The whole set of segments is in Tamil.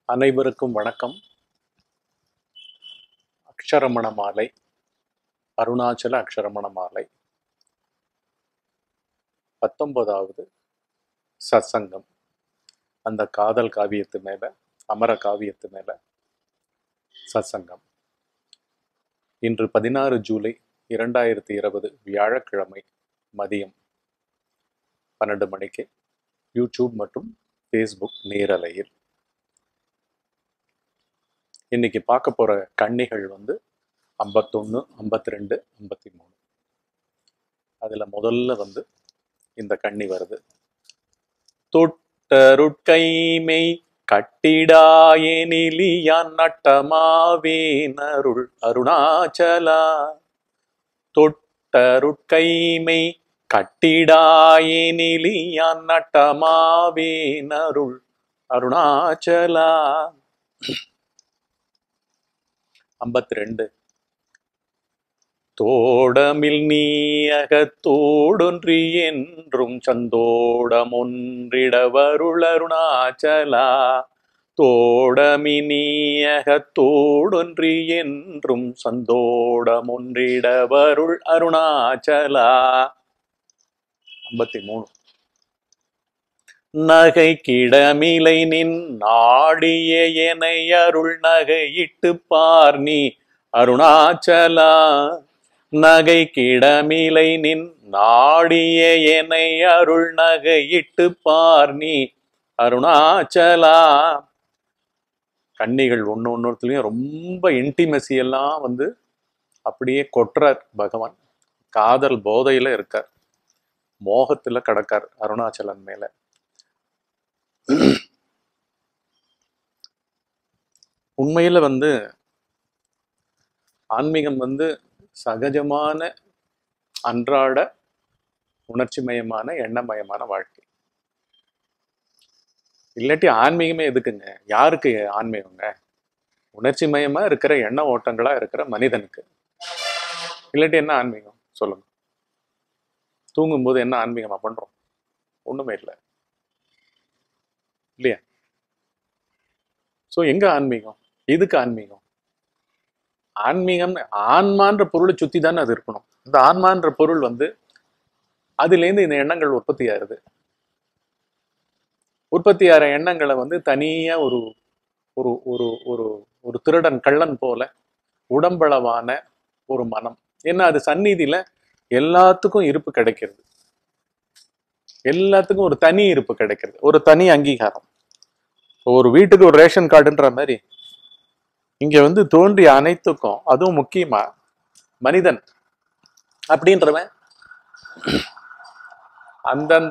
அனைவருக்கும் வணக்கம் அக்ஷரமண மாலை அருணாச்சல அக்ஷரமண மாலை பத்தொன்பதாவது சத்சங்கம் அந்த காதல் காவியத்து மேல அமர காவியத்து மேல சத்சங்கம் இன்று பதினாறு ஜூலை இரண்டாயிரத்தி இருபது வியாழக்கிழமை மதியம் பன்னெண்டு மணிக்கு யூடியூப் மற்றும் ஃபேஸ்புக் நேரலையில் இன்னைக்கு பார்க்க போற கன்னிகள் வந்து ஐம்பத்தொன்று ஐம்பத்தி ரெண்டு ஐம்பத்தி மூணு அதுல முதல்ல வந்து இந்த கன்னி வருது தொட்டருட்கைமை கட்டிடாயெனிலியான் நட்டமாவேனருள் அருணாச்சலா தொட்டருட்கைமை கட்டிடாயெனிலியான் நட்டமாவேனருள் அருணாச்சலா ஐம்பத்தி ரெண்டு தோடமில் நீயகத்தோடொன்றி என்றும் சந்தோடம் ஒன்றிடவருள் அருணாச்சலா தோடமி நீயகத்தோடொன்றி என்றும் சந்தோடம் ஒன்றிடவருள் அருணாச்சலா ஐம்பத்தி மூணு நகை கிடமிலை நின் நாடிய எனை அருள் நகையிட்டு பார் நீ அருணாச்சலா நகை கிடமிலை நின் நாடிய எனை அருள் நகையிட்டு பார் நீ அருணாச்சலா கன்னிகள் ஒன்று ஒன்னொருத்துலயும் ரொம்ப இன்டிமெசி எல்லாம் வந்து அப்படியே கொட்டுறார் பகவான் காதல் போதையில இருக்கார் மோகத்துல கடக்கார் அருணாச்சலன் மேல உண்மையில வந்து ஆன்மீகம் வந்து சகஜமான அன்றாட உணர்ச்சிமயமான எண்ணமயமான வாழ்க்கை இல்லாட்டி ஆன்மீகமே எதுக்குங்க யாருக்கு ஆன்மீகங்க உணர்ச்சி மயமா இருக்கிற எண்ண ஓட்டங்களா இருக்கிற மனிதனுக்கு இல்லாட்டி என்ன ஆன்மீகம் சொல்லுங்க தூங்கும்போது என்ன ஆன்மீகமா பண்றோம் ஒண்ணுமே இல்லை இல்லையா சோ எங்க ஆன்மீகம் எதுக்கு ஆன்மீகம் ஆன்மீகம் ஆன்மான்ற பொருளை சுத்தி தானே அது இருக்கணும் இந்த ஆன்மான்ற பொருள் வந்து அதுலேருந்து இந்த எண்ணங்கள் உற்பத்தி ஆகுது உற்பத்தி ஆகிற எண்ணங்களை வந்து தனியா ஒரு ஒரு ஒரு ஒரு ஒரு திருடன் கள்ளன் போல உடம்பளவான ஒரு மனம் ஏன்னா அது சந்நிதியில எல்லாத்துக்கும் இருப்பு கிடைக்கிறது எல்லாத்துக்கும் ஒரு தனி இருப்பு கிடைக்கிறது ஒரு தனி அங்கீகாரம் ஒரு வீட்டுக்கு ஒரு ரேஷன் கார்டுன்ற மாதிரி இங்க வந்து தோன்றிய அனைத்துக்கும் அதுவும் முக்கியமா மனிதன் அப்படின்றவன் அந்தந்த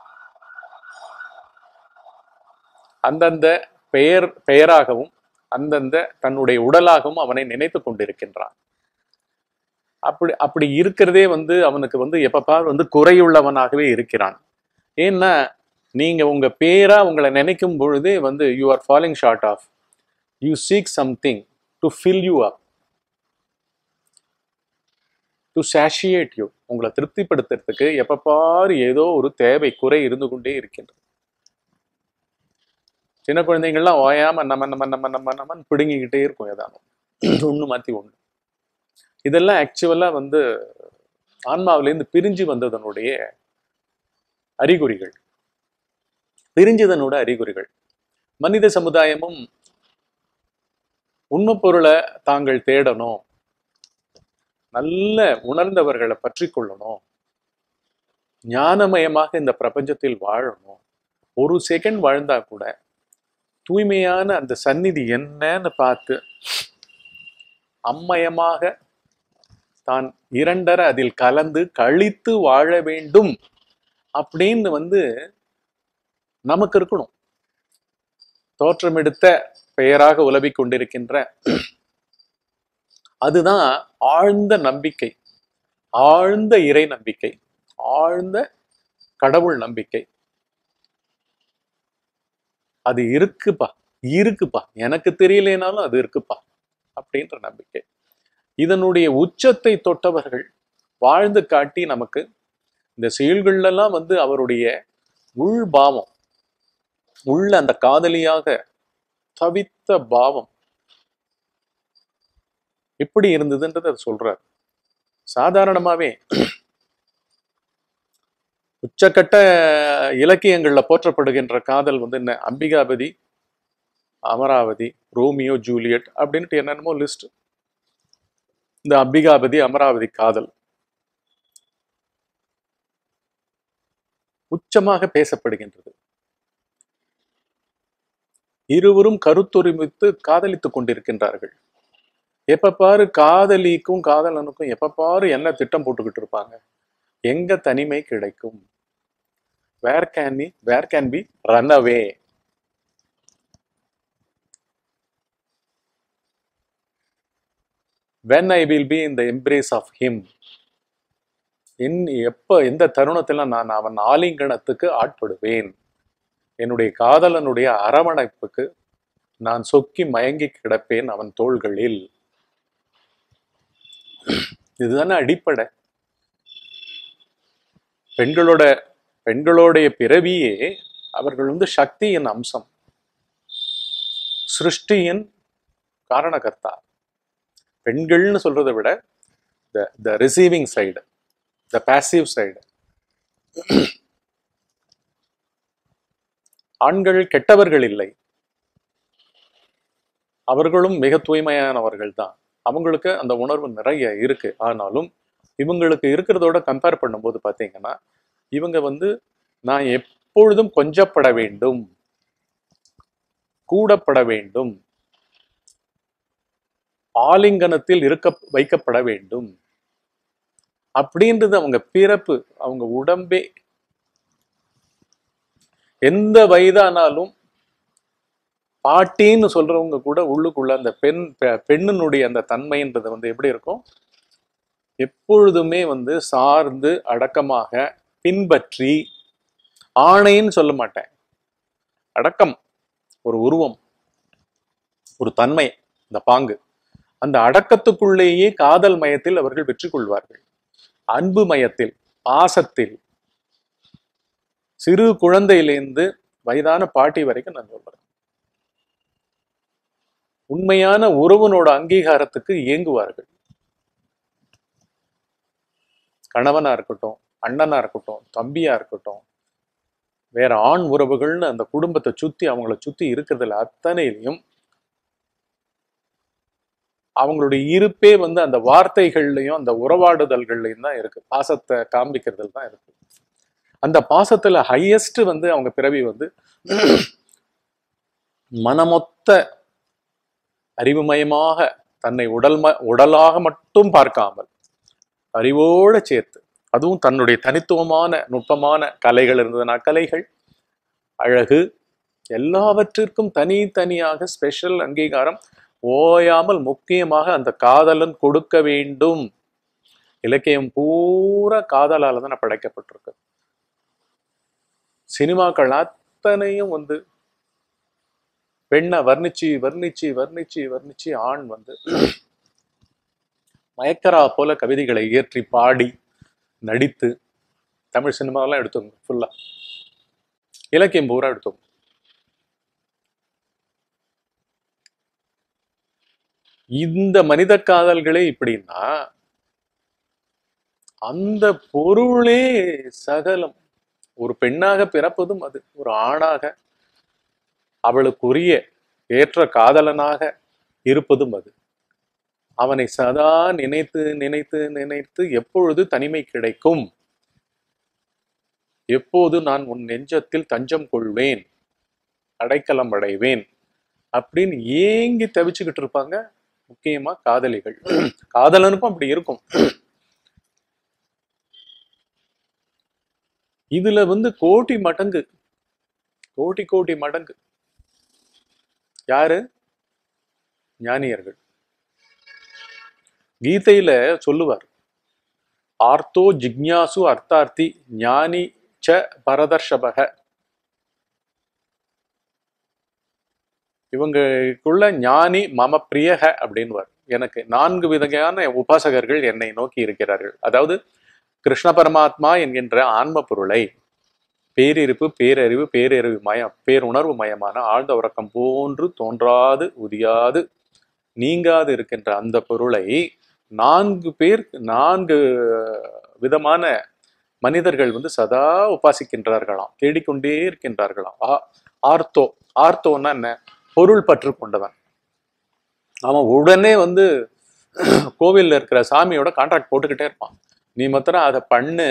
அந்தந்த பெயர் பெயராகவும் அந்தந்த தன்னுடைய உடலாகவும் அவனை நினைத்து கொண்டிருக்கின்றான் அப்படி அப்படி இருக்கிறதே வந்து அவனுக்கு வந்து எப்பப்பார் வந்து குறையுள்ளவனாகவே இருக்கிறான் ஏன்னா நீங்க உங்க பேரா உங்களை நினைக்கும் பொழுதே வந்து you are following short of you seek something to fill you up to satiate you உங்களை திருப்திப்படுத்துறதுக்கு எப்பப்பாரு ஏதோ ஒரு தேவை குறை இருந்து கொண்டே இருக்கின்றது சின்ன குழந்தைங்கள்லாம் ஓயாம நம்ம நம்ம நம்ம நம்ம நம்மன்னு பிடுங்கிக்கிட்டே இருக்கும் ஏதானும் ஒண்ணு மாத்தி ஒண்ணு இதெல்லாம் ஆக்சுவலா வந்து ஆன்மாவிலேருந்து பிரிஞ்சு வந்ததனுடைய அறிகுறிகள் பிரிஞ்சதனோட அறிகுறிகள் மனித சமுதாயமும் உண்மை பொருளை தாங்கள் தேடணும் நல்ல உணர்ந்தவர்களை பற்றி கொள்ளணும் ஞானமயமாக இந்த பிரபஞ்சத்தில் வாழணும் ஒரு செகண்ட் வாழ்ந்தா கூட தூய்மையான அந்த சந்நிதி என்னன்னு பார்த்து அம்மயமாக தான் இரண்டர அதில் கலந்து கழித்து வாழ வேண்டும் அப்படின்னு வந்து நமக்கு இருக்கணும் தோற்றமெடுத்த பெயராக உலவிக் கொண்டிருக்கின்ற அதுதான் ஆழ்ந்த நம்பிக்கை ஆழ்ந்த இறை நம்பிக்கை ஆழ்ந்த கடவுள் நம்பிக்கை அது இருக்குப்பா இருக்குப்பா எனக்கு தெரியலேனாலும் அது இருக்குப்பா அப்படின்ற நம்பிக்கை இதனுடைய உச்சத்தை தொட்டவர்கள் வாழ்ந்து காட்டி நமக்கு இந்த செயல்கள்லாம் வந்து அவருடைய உள் பாவம் உள்ள அந்த காதலியாக தவித்த பாவம் எப்படி இருந்ததுன்றது அது சொல்றார் சாதாரணமாவே உச்சக்கட்ட இலக்கியங்கள்ல போற்றப்படுகின்ற காதல் வந்து என்ன அம்பிகாபதி அமராவதி ரோமியோ ஜூலியட் அப்படின்ட்டு என்னென்னமோ லிஸ்ட் இந்த அம்பிகாபதி அமராவதி காதல் உச்சமாக பேசப்படுகின்றது இருவரும் கருத்துரிமித்து காதலித்துக் கொண்டிருக்கின்றார்கள் எப்ப பாரு காதலிக்கும் காதலனுக்கும் எப்ப பாரு என்ன திட்டம் போட்டுக்கிட்டு இருப்பாங்க எங்க தனிமை கிடைக்கும் where can be where can be run away when I will be in the embrace of him என் எப்ப எந்த தருணத்துல நான் அவன் ஆலிங்கனத்துக்கு ஆட்படுவேன் என்னுடைய காதலனுடைய அரவணைப்புக்கு நான் சொக்கி மயங்கி கிடப்பேன் அவன் தோள்களில் இதுதானே அடிப்படை பெண்களோட பெண்களுடைய பிறவியே அவர்கள் வந்து சக்தியின் அம்சம் சிருஷ்டியின் காரணகர்த்தா பெண்கள்னு சொல்றதை விட the the receiving side the passive side ஆண்கள் கெட்டவர்கள் இல்லை அவர்களும் மிக தூய்மையானவர்கள் தான் அவங்களுக்கு அந்த உணர்வு நிறைய இருக்கு ஆனாலும் இவங்களுக்கு இருக்கிறதோட கம்பேர் பண்ணும்போது பார்த்தீங்கன்னா இவங்க வந்து நான் எப்பொழுதும் கொஞ்சப்பட வேண்டும் கூடப்பட வேண்டும் ஆலிங்கனத்தில் இருக்க வைக்கப்பட வேண்டும் அப்படின்றது அவங்க பிறப்பு அவங்க உடம்பே எந்த வயதானாலும் பாட்டின்னு சொல்றவங்க கூட உள்ளுக்குள்ள அந்த பெண் பெ- பெண்ணினுடைய அந்த தன்மைன்றது வந்து எப்படி இருக்கும் எப்பொழுதுமே வந்து சார்ந்து அடக்கமாக பின்பற்றி ஆணைன்னு சொல்ல மாட்டேன் அடக்கம் ஒரு உருவம் ஒரு தன்மை இந்த பாங்கு அந்த அடக்கத்துக்குள்ளேயே காதல் மயத்தில் அவர்கள் வெற்றி கொள்வார்கள் அன்பு மயத்தில் பாசத்தில் சிறு குழந்தையிலேருந்து வயதான பாட்டி வரைக்கும் நான் சொல்றேன் உண்மையான உறவனோட அங்கீகாரத்துக்கு இயங்குவார்கள் கணவனா இருக்கட்டும் அண்ணனா இருக்கட்டும் தம்பியா இருக்கட்டும் வேற ஆண் உறவுகள்னு அந்த குடும்பத்தை சுத்தி அவங்கள சுத்தி இருக்கிறதுல அத்தனையிலையும் அவங்களுடைய இருப்பே வந்து அந்த வார்த்தைகள்லையும் அந்த உறவாடுதல்கள்லையும் தான் இருக்கு பாசத்தை காண்பிக்கிறதுல தான் இருக்கு அந்த பாசத்துல ஹையஸ்ட் வந்து அவங்க பிறவி வந்து மனமொத்த அறிவுமயமாக தன்னை உடல் ம- உடலாக மட்டும் பார்க்காமல் அறிவோட சேர்த்து அதுவும் தன்னுடைய தனித்துவமான நுட்பமான கலைகள் இருந்ததுன்னா கலைகள் அழகு எல்லாவற்றிற்கும் தனித்தனியாக ஸ்பெஷல் அங்கீகாரம் ஓயாமல் முக்கியமாக அந்த காதலன் கொடுக்க வேண்டும் இலக்கியம் பூரா காதலால தான் படைக்கப்பட்டிருக்கு சினிமாக்கள் அத்தனையும் வந்து பெண்ணை வர்ணிச்சு வர்ணிச்சு வர்ணிச்சு வர்ணிச்சு ஆண் வந்து மயக்கரா போல கவிதைகளை இயற்றி பாடி நடித்து தமிழ் சினிமாவெல்லாம் எடுத்தோங்க ஃபுல்லா இலக்கியம் பூரா எடுத்தோம் இந்த மனித காதல்களே இப்படின்னா அந்த பொருளே சகலம் ஒரு பெண்ணாக பிறப்பதும் அது ஒரு ஆணாக அவளுக்குரிய ஏற்ற காதலனாக இருப்பதும் அது அவனை சதா நினைத்து நினைத்து நினைத்து எப்பொழுது தனிமை கிடைக்கும் எப்போது நான் உன் நெஞ்சத்தில் தஞ்சம் கொள்வேன் அடைக்கலம் அடைவேன் அப்படின்னு ஏங்கி தவிச்சுக்கிட்டு இருப்பாங்க முக்கியமா காதலிகள் காதலனுக்கும் அப்படி இருக்கும் இதுல வந்து கோடி மடங்கு கோடி கோடி மடங்கு யாரு ஞானியர்கள் கீதையில சொல்லுவார் ஆர்த்தோ ஜிக்ஞாசு அர்த்தார்த்தி ஞானி ச பரதர்ஷபக இவங்களுக்குள்ள ஞானி மம பிரியக அப்படின்வார் எனக்கு நான்கு விதமான உபாசகர்கள் என்னை நோக்கி இருக்கிறார்கள் அதாவது கிருஷ்ண பரமாத்மா என்கின்ற ஆன்ம பொருளை பேரிருப்பு பேரறிவு பேரறிவு மயம் பேருணர்வு மயமான ஆழ்ந்த உறக்கம் போன்று தோன்றாது உதியாது நீங்காது இருக்கின்ற அந்த பொருளை நான்கு பேர் நான்கு விதமான மனிதர்கள் வந்து சதா உபாசிக்கின்றார்களாம் தேடிக்கொண்டே இருக்கின்றார்களாம் ஆ ஆர்த்தோ ஆர்த்தோன்னா என்ன பொருள் பற்று கொண்டவன் அவன் உடனே வந்து கோவில்ல இருக்கிற சாமியோட கான்ட்ராக்ட் போட்டுக்கிட்டே இருப்பான் நீ மாத்திரம் அதை பண்ணு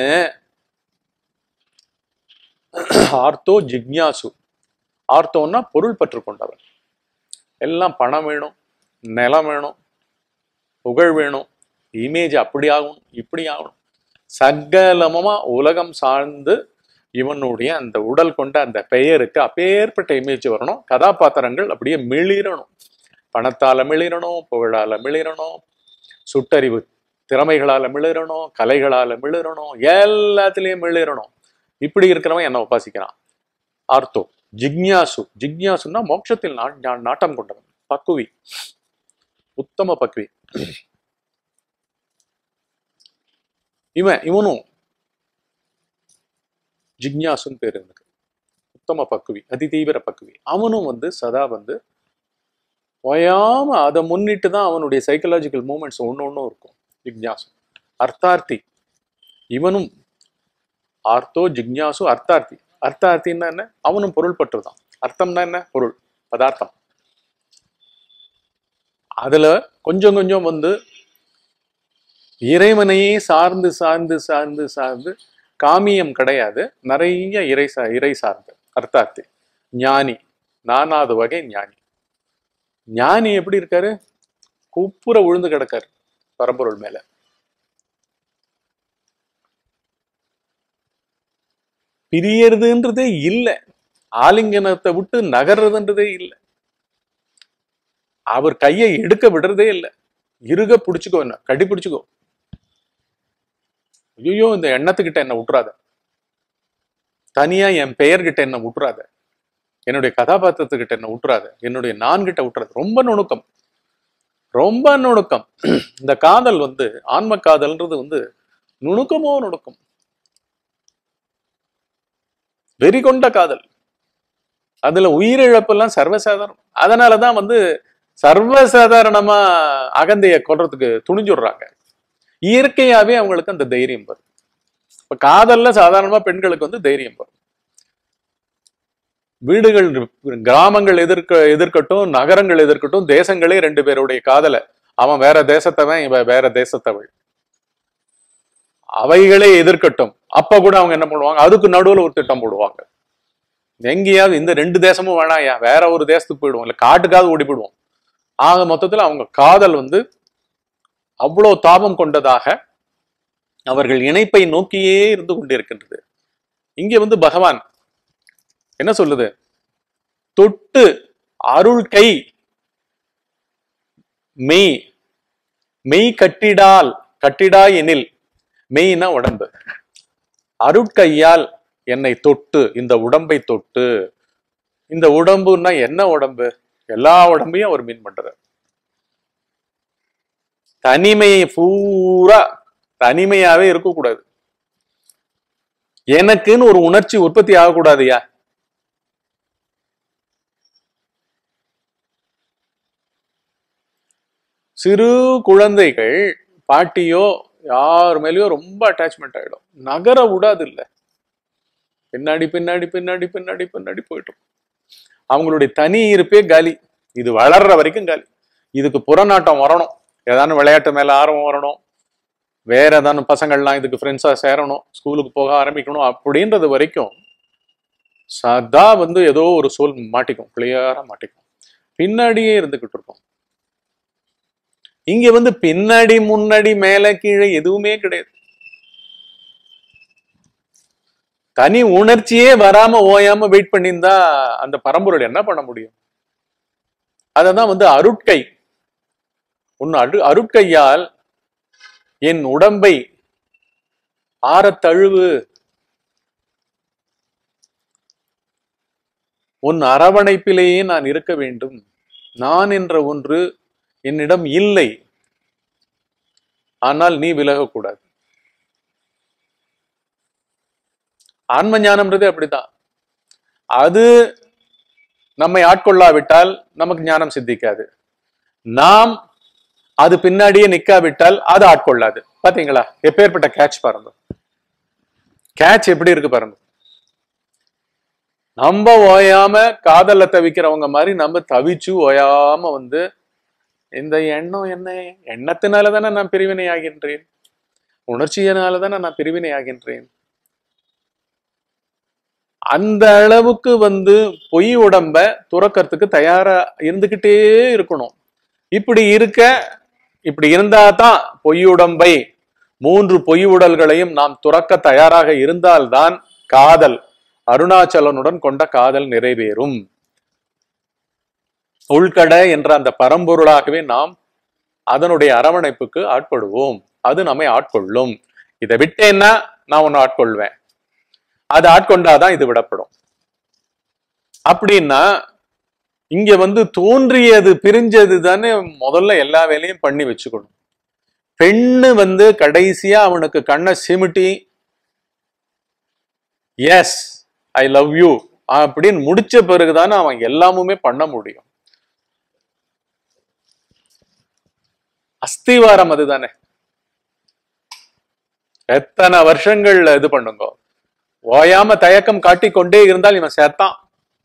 ஆர்த்தோ ஜிக்ஞாசு ஆர்த்தோன்னா பொருள் பற்று கொண்டவன் எல்லாம் பணம் வேணும் நிலம் வேணும் புகழ் வேணும் இமேஜ் அப்படி ஆகணும் இப்படி ஆகணும் சகலமா உலகம் சார்ந்து இவனுடைய அந்த உடல் கொண்ட அந்த பெயருக்கு அப்பேற்பட்ட இமேஜ் வரணும் கதாபாத்திரங்கள் அப்படியே மிளிரணும் பணத்தால மிளிரணும் புகழால மிளிரணும் சுட்டறிவு திறமைகளால மிளிரணும் கலைகளால மிளிரணும் எல்லாத்துலயும் மிளிரணும் இப்படி இருக்கிறவன் என்ன உபாசிக்கிறான் ஆர்த்தோ ஜிக்ஞாசு ஜிக்ஞாசுன்னா மோட்சத்தில் நா- நா- நாட்டம் கொண்டவன் பக்குவி உத்தம பக்குவி இவன் இவனும் ஜிக்ஞாசுன்னு பேர் இவனுக்கு உத்தம பக்குவி அதி தீவிர பக்குவி அவனும் வந்து சதா வந்து ஓயாம அதை முன்னிட்டு தான் அவனுடைய சைக்கலாஜிக்கல் மூமெண்ட்ஸ் ஒன்று ஒன்றும் இருக்கும் ஜிக்ஞாசு அர்த்தார்த்தி இவனும் ஆர்த்தோ ஜிக்ஞாசு அர்த்தார்த்தி அர்த்தார்த்தின்னா என்ன அவனும் பொருள் பற்று தான் அர்த்தம்னா என்ன பொருள் பதார்த்தம் அதுல கொஞ்சம் கொஞ்சம் வந்து இறைவனையே சார்ந்து சார்ந்து சார்ந்து சார்ந்து காமியம் கிடையாது நிறைய இறை சா இறை சார்ந்து அர்த்தார்த்தி ஞானி நானாவது வகை ஞானி ஞானி எப்படி இருக்காரு குப்புற விழுந்து கிடக்காரு பரம்பொருள் மேல பிரியறதுன்றதே இல்லை ஆலிங்கனத்தை விட்டு நகர்றதுன்றதே இல்லை அவர் கையை எடுக்க விடுறதே இல்லை இருக பிடிச்சுக்கோ என்ன கடி பிடிச்சுக்கோ ஐயோ இந்த எண்ணத்துக்கிட்ட என்ன விட்டுறாத தனியா என் பெயர்கிட்ட என்ன விட்டுறாத என்னுடைய கதாபாத்திரத்துக்கிட்ட என்ன விட்டுறாத என்னுடைய நான் கிட்ட விட்டுறாத ரொம்ப நுணுக்கம் ரொம்ப நுணுக்கம் இந்த காதல் வந்து ஆன்ம காதல்ன்றது வந்து நுணுக்கமோ நுணுக்கம் வெறி கொண்ட காதல் அதுல உயிரிழப்பெல்லாம் சர்வசாதாரணம் அதனாலதான் வந்து சர்வசாதாரணமா அகந்தைய கொல்றதுக்கு துணிஞ்சுடுறாங்க இயற்கையாவே அவங்களுக்கு அந்த தைரியம் வரும் இப்ப காதல்ல சாதாரணமா பெண்களுக்கு வந்து தைரியம் வரும் வீடுகள் கிராமங்கள் எதிர்க்க எதிர்க்கட்டும் நகரங்கள் எதிர்க்கட்டும் தேசங்களே ரெண்டு பேருடைய காதலை அவன் வேற தேசத்தவன் இவன் வேற தேசத்தவள் அவைகளே எதிர்க்கட்டும் அப்ப கூட அவங்க என்ன பண்ணுவாங்க அதுக்கு நடுவுல ஒரு திட்டம் போடுவாங்க எங்கேயாவது இந்த ரெண்டு தேசமும் வேணாயா வேற ஒரு தேசத்துக்கு போயிடுவோம் இல்ல காட்டுக்காவது ஓடி போயிடுவோம் ஆக மொத்தத்துல அவங்க காதல் வந்து அவ்வளவு தாபம் கொண்டதாக அவர்கள் இணைப்பை நோக்கியே இருந்து கொண்டிருக்கின்றது இங்கே வந்து பகவான் என்ன சொல்லுது தொட்டு அருள் கை மெய் மெய் கட்டிடால் கட்டிடா எனில் மெய்னா உடம்பு அருட்கையால் என்னை தொட்டு இந்த உடம்பை தொட்டு இந்த உடம்புன்னா என்ன உடம்பு எல்லா உடம்பையும் அவர் மீன் பண்றார் தனிமையை பூரா தனிமையாவே இருக்கக்கூடாது எனக்குன்னு ஒரு உணர்ச்சி உற்பத்தி ஆகக்கூடாதுயா சிறு குழந்தைகள் பாட்டியோ யார் மேலேயோ ரொம்ப அட்டாச்மெண்ட் ஆயிடும் நகர விடாது இல்ல பின்னாடி பின்னாடி பின்னாடி பின்னாடி பின்னாடி போயிட்டு இருக்கும். அவங்களுடைய தனி இருப்பே காலி இது வளர்ற வரைக்கும் காலி இதுக்கு புறநாட்டம் வரணும் ஏதானும் விளையாட்டு மேல ஆர்வம் வரணும் வேற ஏதானும் பசங்கள்லாம் இதுக்கு ஃப்ரெண்ட்ஸா சேரணும் ஸ்கூலுக்கு போக ஆரம்பிக்கணும் அப்படின்றது வரைக்கும் சதா வந்து ஏதோ ஒரு சோல் மாட்டிக்கும் கிளியரா மாட்டிக்கும் பின்னாடியே இருந்துகிட்டு இருக்கும் இங்க வந்து பின்னாடி முன்னாடி மேல கீழே எதுவுமே கிடையாது தனி உணர்ச்சியே வராம ஓயாம வெயிட் பண்ணியிருந்தா அந்த பரம்பொருள் என்ன பண்ண முடியும் அததான் வந்து அருட்கை உன் அரு அருட்கையால் என் உடம்பை ஆறத் தழுவு உன் அரவணைப்பிலேயே நான் இருக்க வேண்டும் நான் என்ற ஒன்று என்னிடம் இல்லை ஆனால் நீ விலகக்கூடாது ஆன்ம ஞானம்ன்றது அப்படிதான் அது நம்மை ஆட்கொள்ளாவிட்டால் நமக்கு ஞானம் சித்திக்காது நாம் அது பின்னாடியே நிக்காவிட்டால் அது ஆட்கொள்ளாது பாத்தீங்களா எப்பேற்பட்ட கேட்ச் பாருங்க கேட்ச் எப்படி இருக்கு பாருங்க நம்ம ஓயாம காதல்ல தவிக்கிறவங்க மாதிரி நம்ம தவிச்சு ஓயாம வந்து இந்த எண்ணம் என்ன எண்ணத்தினால தானே நான் பிரிவினை ஆகின்றேன் உணர்ச்சியினால தானே நான் பிரிவினை ஆகின்றேன் அந்த அளவுக்கு வந்து பொய் உடம்ப துறக்கிறதுக்கு தயாரா இருந்துகிட்டே இருக்கணும் இப்படி இருக்க இப்படி இருந்தா தான் பொய் உடம்பை மூன்று பொய் உடல்களையும் நாம் துறக்க தயாராக இருந்தால்தான் காதல் அருணாச்சலனுடன் கொண்ட காதல் நிறைவேறும் உள்கட என்ற அந்த பரம்பொருளாகவே நாம் அதனுடைய அரவணைப்புக்கு ஆட்படுவோம் அது நம்மை ஆட்கொள்ளும் இதை விட்டேன்னா நான் உன்னை ஆட்கொள்வேன் அது ஆட்கொண்டாதான் இது விடப்படும் அப்படின்னா இங்க வந்து தோன்றியது பிரிஞ்சது தானே முதல்ல எல்லா வேலையும் பண்ணி வச்சுக்கணும் பெண்ணு வந்து கடைசியா அவனுக்கு கண்ணை சிமிட்டி எஸ் ஐ லவ் யூ அப்படின்னு முடிச்ச பிறகுதானே அவன் எல்லாமுமே பண்ண முடியும் அஸ்திவாரம் அதுதானே எத்தனை வருஷங்கள் இது பண்ணுங்க ஓயாம தயக்கம் காட்டிக் கொண்டே இருந்தால் இவன் சேர்த்தான்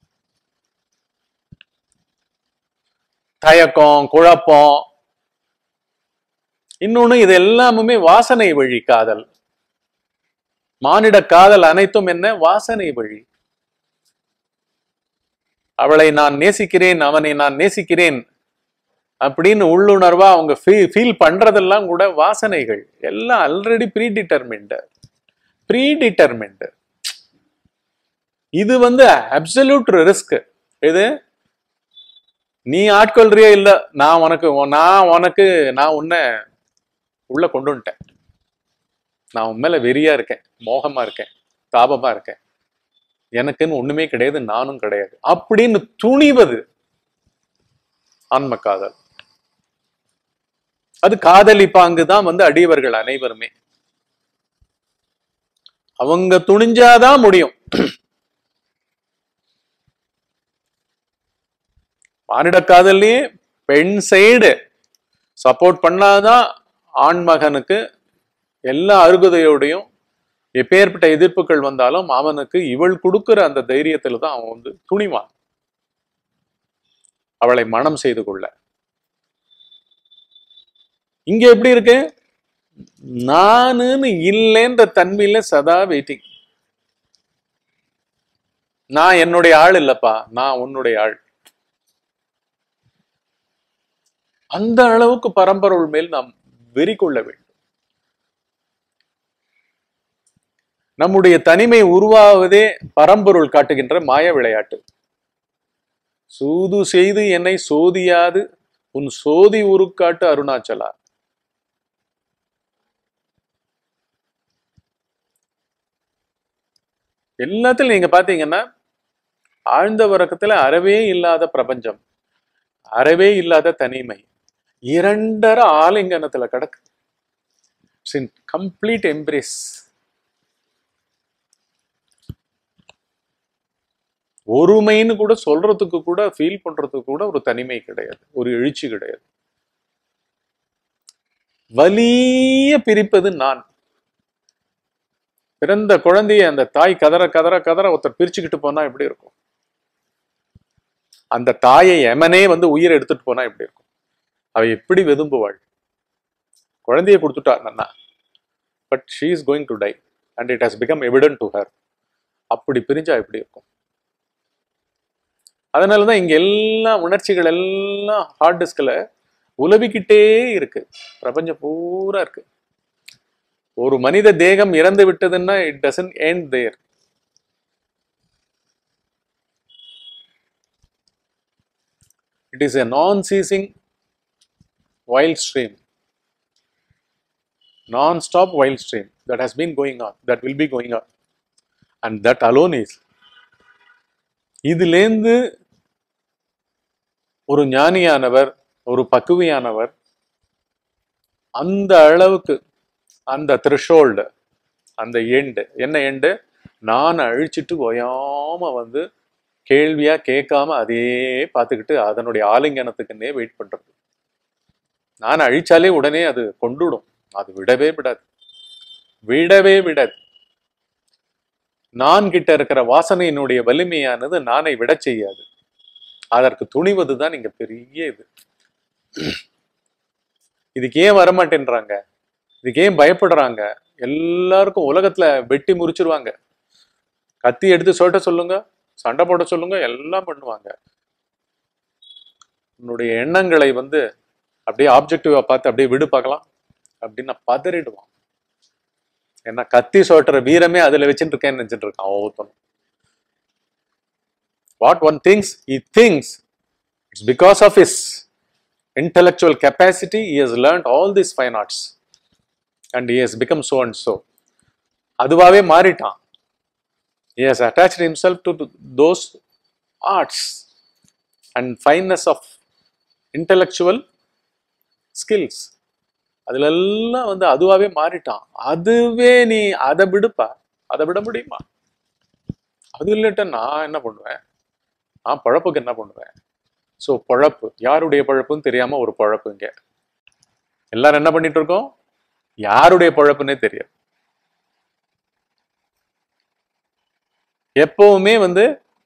தயக்கம் குழப்பம் இன்னொன்னு இது எல்லாமுமே வாசனை வழி காதல் மானிட காதல் அனைத்தும் என்ன வாசனை வழி அவளை நான் நேசிக்கிறேன் அவனை நான் நேசிக்கிறேன் அப்படின்னு உள்ளுணர்வா அவங்க ஃபீல் பண்றதெல்லாம் கூட வாசனைகள் எல்லாம் already pre determent pre determent இது வந்து அப்சல்யூட் ரிஸ்க் இது நீ ஆட்கொள்றியா இல்ல நான் உனக்கு நான் உனக்கு நான் உன்னை உள்ள கொண்டு வந்துட்டேன் நான் உன் மேல வெறியா இருக்கேன் மோகமா இருக்கேன் தாபமா இருக்கேன் எனக்குன்னு ஒண்ணுமே கிடையாது நானும் கிடையாது அப்படின்னு துணிவது ஆன்ம காதல் அது காதலிப்பாங்கு தான் வந்து அடியவர்கள் அனைவருமே அவங்க துணிஞ்சாதான் முடியும் மானிட காதல்லையே பெண் சைடு சப்போர்ட் பண்ணாதான் ஆண்மகனுக்கு எல்லா அருகுதையோடையும் எப்பேற்பட்ட எதிர்ப்புகள் வந்தாலும் அவனுக்கு இவள் கொடுக்கிற அந்த தைரியத்துல தான் அவன் வந்து துணிவான் அவளை மனம் செய்து கொள்ள இங்க எப்படி இருக்கு நானுன்னு இல்லைன்ற தன்மையில சதா வெயிட்டிங் நான் என்னுடைய ஆள் இல்லப்பா நான் உன்னுடைய ஆள் அந்த அளவுக்கு பரம்பொருள் மேல் நாம் வெறி கொள்ள வேண்டும் நம்முடைய தனிமை உருவாவதே பரம்பொருள் காட்டுகின்ற மாய விளையாட்டு சூது செய்து என்னை சோதியாது உன் சோதி உருக்காட்டு அருணாச்சலா எல்லாத்திலும் நீங்க பாத்தீங்கன்னா ஆழ்ந்த உறக்கத்துல அறவே இல்லாத பிரபஞ்சம் அறவே இல்லாத தனிமை இரண்டரை ஆலிங்கனத்துல கிடக்கு கம்ப்ளீட் எம்ப்ரேஸ் ஒருமைன்னு கூட சொல்றதுக்கு கூட ஃபீல் பண்றதுக்கு கூட ஒரு தனிமை கிடையாது ஒரு எழுச்சி கிடையாது வலிய பிரிப்பது நான் பிறந்த குழந்தைய அந்த தாய் கதற கதற கதற ஒருத்தர் பிரிச்சுக்கிட்டு போனா எப்படி இருக்கும் அந்த தாயை எமனே வந்து உயிரை எடுத்துட்டு போனா எப்படி இருக்கும் அவ எப்படி வெதும்புவாள் குழந்தைய கொடுத்துட்டா நன்னா but she is going to die and it has become evident to her அப்படி பிரிஞ்சா எப்படி இருக்கும் அதனாலதான் இங்க எல்லா உணர்ச்சிகள் எல்லாம் ஹார்ட் டிஸ்க்ல உலவிக்கிட்டே இருக்கு பிரபஞ்சம் பூரா இருக்கு ஒரு மனித தேகம் இறந்து விட்டதுன்னா it doesn't end there it is a non ceasing wild stream non-stop wild stream that has been going on that will be going on and that alone is இதுலேருந்து ஒரு ஞானியானவர் ஒரு பக்குவியானவர் அந்த அளவுக்கு அந்த த்ரிஷோல்டு அந்த எண்டு என்ன எண்டு நான் அழிச்சிட்டு ஓயாம வந்து கேள்வியா கேட்காம அதே பார்த்துக்கிட்டு அதனுடைய ஆலிங்கனத்துக்குன்னே வெயிட் பண்றது நான் அழிச்சாலே உடனே அது கொண்டுடும் அது விடவே விடாது விடவே விடாது நான் கிட்ட இருக்கிற வாசனையினுடைய வலிமையானது நானை விட செய்யாது அதற்கு துணிவதுதான் இங்க பெரிய இது இதுக்கு ஏன் வரமாட்டேன்றாங்க இதுக்கு ஏன் பயப்படுறாங்க எல்லாருக்கும் உலகத்துல வெட்டி முறிச்சிருவாங்க கத்தி எடுத்து சொல்லிட்ட சொல்லுங்க சண்டை போட சொல்லுங்க எல்லாம் பண்ணுவாங்க உன்னுடைய எண்ணங்களை வந்து அப்படியே ஆப்ஜெக்டிவா பார்த்து அப்படியே விடு பார்க்கலாம் அப்படின்னு நான் பதறிடுவான் ஏன்னா கத்தி சோட்டுற வீரமே அதுல வச்சுட்டு இருக்கேன்னு நினைச்சிட்டு இருக்கான் ஒவ்வொருத்தனும் what one thinks he thinks it's because of his intellectual capacity he has learned all these fine arts and he has become so and so அதுவாவே மாறிட்டான் he has attached himself to those arts and fineness of intellectual skills அதுல எல்லாம் வந்து அதுவாவே மாறிட்டான் அதுவே நீ அதை விடுப்பா அதை விட முடியுமா அது இல்லட்ட நான் என்ன பண்ணுவேன் நான் பழப்புக்கு என்ன பண்ணுவேன் ஸோ பழப்பு யாருடைய பழப்புன்னு தெரியாம ஒரு பழப்பு இங்க எல்லாரும் என்ன பண்ணிட்டு இருக்கோம் யாருடைய பழப்புன்னே தெரியாது எப்பவுமே வந்து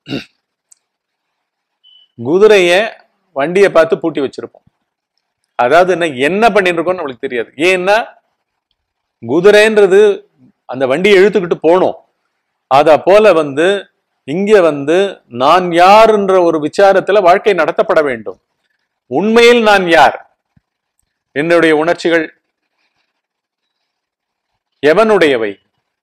குதிரைய வண்டியை பார்த்து பூட்டி வச்சிருப்போம் அதாவது என்ன என்ன பண்ணிட்டு இருக்கோம்னு நம்மளுக்கு தெரியாது ஏன்னா குதிரைன்றது அந்த வண்டியை இழுத்துக்கிட்டு போகணும் அத போல வந்து இங்க வந்து நான் யாருன்ற ஒரு விசாரத்துல வாழ்க்கை நடத்தப்பட வேண்டும் உண்மையில் நான் யார் என்னுடைய உணர்ச்சிகள் எவனுடையவை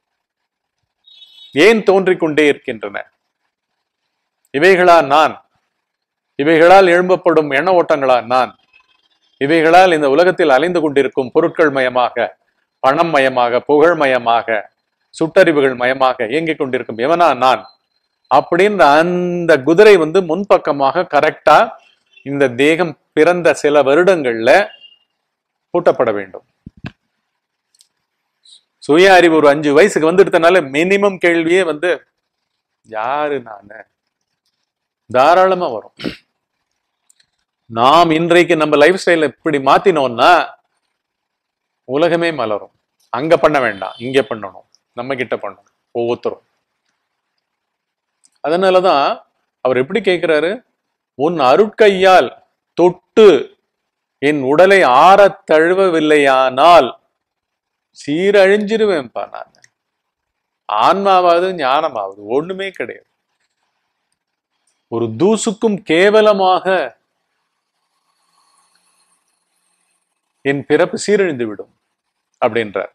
ஏன் தோன்றிக் கொண்டே இருக்கின்றன இவைகளா நான் இவைகளால் எழும்பப்படும் எண்ண ஓட்டங்களா நான் இவைகளால் இந்த உலகத்தில் அலைந்து கொண்டிருக்கும் பொருட்கள் மயமாக பணம் மயமாக புகழ் மயமாக சுட்டறிவுகள் மயமாக இயங்கிக் கொண்டிருக்கும் எவனா நான் அப்படின்ற அந்த குதிரை வந்து முன்பக்கமாக கரெக்டா இந்த தேகம் பிறந்த சில வருடங்கள்ல பூட்டப்பட வேண்டும் சுய அறிவு ஒரு அஞ்சு வயசுக்கு வந்துடுறதுனால மினிமம் கேள்வியே வந்து யாரு நானு தாராளமா வரும் நாம் இன்றைக்கு நம்ம லைஃப் ஸ்டைல இப்படி மாத்தினோம்னா உலகமே மலரும் அங்க பண்ண வேண்டாம் இங்க பண்ணணும் நம்ம கிட்ட பண்ணணும் ஒவ்வொருத்தரும் அதனாலதான் அவர் எப்படி கேட்கிறாரு உன் அருட்கையால் தொட்டு என் உடலை ஆறத் தழுவவில்லையானால் சீரழிஞ்சிருவேன்ப்பா நான் ஆன்மாவாவது ஞானமாவது ஒண்ணுமே கிடையாது ஒரு தூசுக்கும் கேவலமாக என் பிறப்பு சீரழிந்து விடும் அப்படின்றார்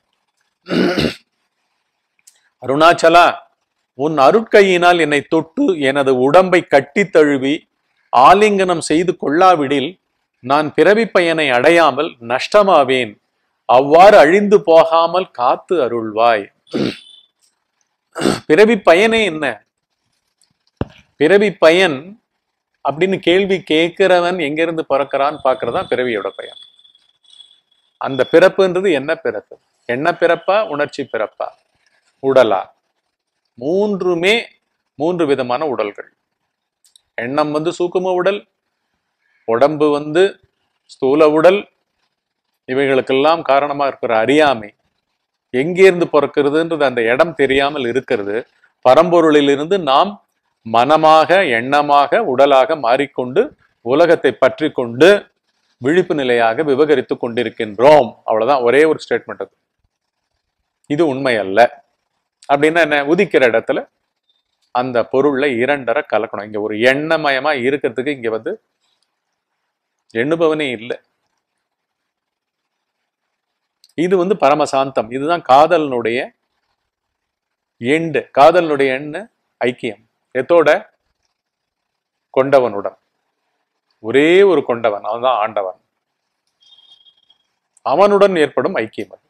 அருணாச்சலா உன் அருட்கையினால் என்னை தொட்டு எனது உடம்பை கட்டித் தழுவி ஆலிங்கனம் செய்து கொள்ளாவிடில் நான் பிறவி பயனை அடையாமல் நஷ்டமாவேன் அவ்வாறு அழிந்து போகாமல் காத்து அருள்வாய் பிறவி பயனே என்ன பிறவி பயன் அப்படின்னு கேள்வி கேட்கிறவன் எங்கிருந்து பிறக்கிறான்னு பார்க்கறதா பிறவியோட பயன் அந்த பிறப்புன்றது என்ன பிறப்பு என்ன பிறப்பா உணர்ச்சி பிறப்பா உடலா மூன்றுமே மூன்று விதமான உடல்கள் எண்ணம் வந்து சூக்கும உடல் உடம்பு வந்து ஸ்தூல உடல் இவைகளுக்கெல்லாம் காரணமா இருக்கிற அறியாமை எங்கேருந்து பிறக்கிறதுன்றது அந்த இடம் தெரியாமல் இருக்கிறது பரம்பொருளிலிருந்து நாம் மனமாக எண்ணமாக உடலாக மாறிக்கொண்டு உலகத்தை பற்றி கொண்டு விழிப்பு நிலையாக விவகரித்து கொண்டிருக்கின்றோம் அவ்வளவுதான் ஒரே ஒரு ஸ்டேட்மெண்ட் அது இது உண்மை அல்ல அப்படின்னா என்ன உதிக்கிற இடத்துல அந்த பொருள்ல இரண்டரை கலக்கணும் இங்க ஒரு எண்ணமயமா இருக்கிறதுக்கு இங்க வந்து எண்ணுபவனே இல்லை இது வந்து பரமசாந்தம் இதுதான் காதலனுடைய எண்டு காதலனுடைய எண்ணு ஐக்கியம் எத்தோட கொண்டவனுடன் ஒரே ஒரு கொண்டவன் அவன்தான் ஆண்டவன் அவனுடன் ஏற்படும் ஐக்கியம் அது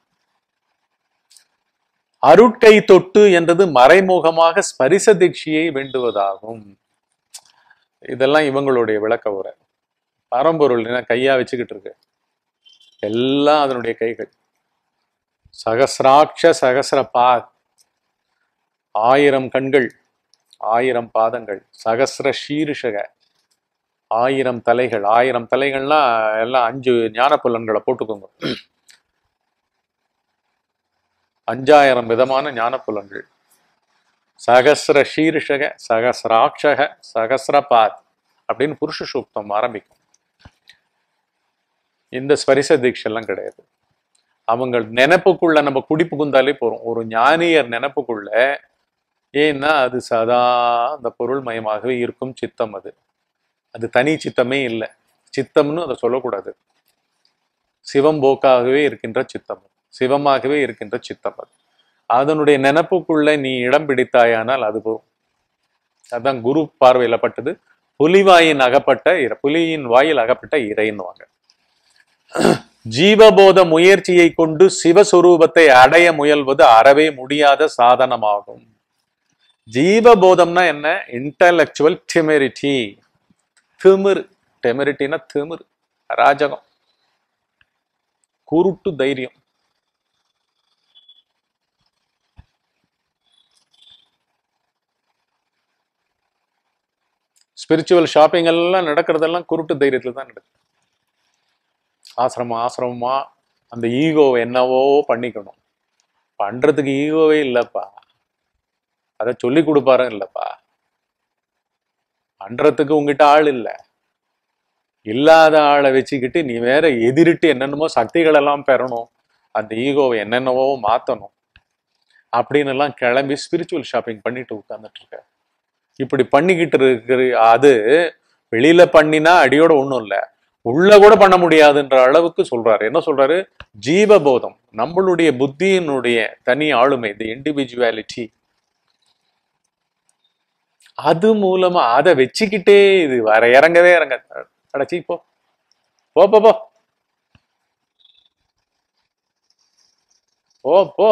அருட்கை தொட்டு என்றது மறைமுகமாக ஸ்பரிச தீட்சியை வேண்டுவதாகும் இதெல்லாம் இவங்களுடைய விளக்க உரை பரம்பொருள் என்ன கையா வச்சுக்கிட்டு இருக்கு எல்லாம் அதனுடைய கைகள் சகசிராட்ச சகசிர பாத் ஆயிரம் கண்கள் ஆயிரம் பாதங்கள் சகசிர சீருஷக ஆயிரம் தலைகள் ஆயிரம் தலைகள்னா எல்லாம் அஞ்சு ஞான புலன்களை போட்டுக்கோங்க அஞ்சாயிரம் விதமான ஞான புலன்கள் சகசிர சீருஷக சகசிராட்சக சகசிரபாத் அப்படின்னு புருஷ சூக்தம் ஆரம்பிக்கும் இந்த ஸ்பரிச தீட்செல்லாம் கிடையாது அவங்க நினைப்புக்குள்ள நம்ம குடி புகுந்தாலே போறோம் ஒரு ஞானியர் நினைப்புக்குள்ள ஏன்னா அது சதா அந்த பொருள் மயமாகவே இருக்கும் சித்தம் அது அது தனி சித்தமே இல்லை சித்தம்னு அதை சொல்லக்கூடாது சிவம்போக்காகவே இருக்கின்ற சித்தம் அது. சிவமாகவே இருக்கின்ற சித்தம் அது அதனுடைய நினப்புக்குள்ள நீ இடம் பிடித்தாயானால் அது போகும் அதான் குரு பார்வையில பட்டது புலிவாயின் அகப்பட்ட இர புலியின் வாயில் அகப்பட்ட இறைன்னுவாங்க ஜீவபோத முயற்சியை கொண்டு சிவஸ்வரூபத்தை அடைய முயல்வது அறவே முடியாத சாதனமாகும் ஜீவபோதம்னா என்ன இன்டலெக்சுவல் டெமெரிட்டி திமிர் டெமெரிட்டினா திமிர் அராஜகம் குருட்டு தைரியம் ஸ்பிரிச்சுவல் ஷாப்பிங் எல்லாம் நடக்கிறதெல்லாம் குருட்டு தைரியத்துல தான் நடக்குது ஆசிரமம் ஆசிரமமா அந்த ஈகோ என்னவோ பண்ணிக்கணும் பண்றதுக்கு ஈகோவே இல்லப்பா அதை சொல்லி கொடுப்பாரு இல்லப்பா பண்றதுக்கு உங்ககிட்ட ஆள் இல்ல இல்லாத ஆளை வச்சுக்கிட்டு நீ வேற எதிரிட்டு என்னென்னமோ சக்திகள் எல்லாம் பெறணும் அந்த ஈகோவை என்னென்னவோ மாத்தணும் அப்படின்னு எல்லாம் கிளம்பி ஸ்பிரிச்சுவல் ஷாப்பிங் பண்ணிட்டு உட்கார்ந்துட்டு இருக்க இப்படி பண்ணிக்கிட்டு இருக்கிற அது வெளியில பண்ணினா அடியோட ஒண்ணும் இல்ல உள்ள கூட பண்ண முடியாதுன்ற அளவுக்கு சொல்றாரு என்ன சொல்றாரு ஜீவபோதம் நம்மளுடைய புத்தியினுடைய தனி ஆளுமை தி இண்டிவிஜுவாலிட்டி அது மூலமா அதை வச்சுக்கிட்டே இது வர இறங்கவே இறங்க அடைச்சி போ போ போ போ போ போ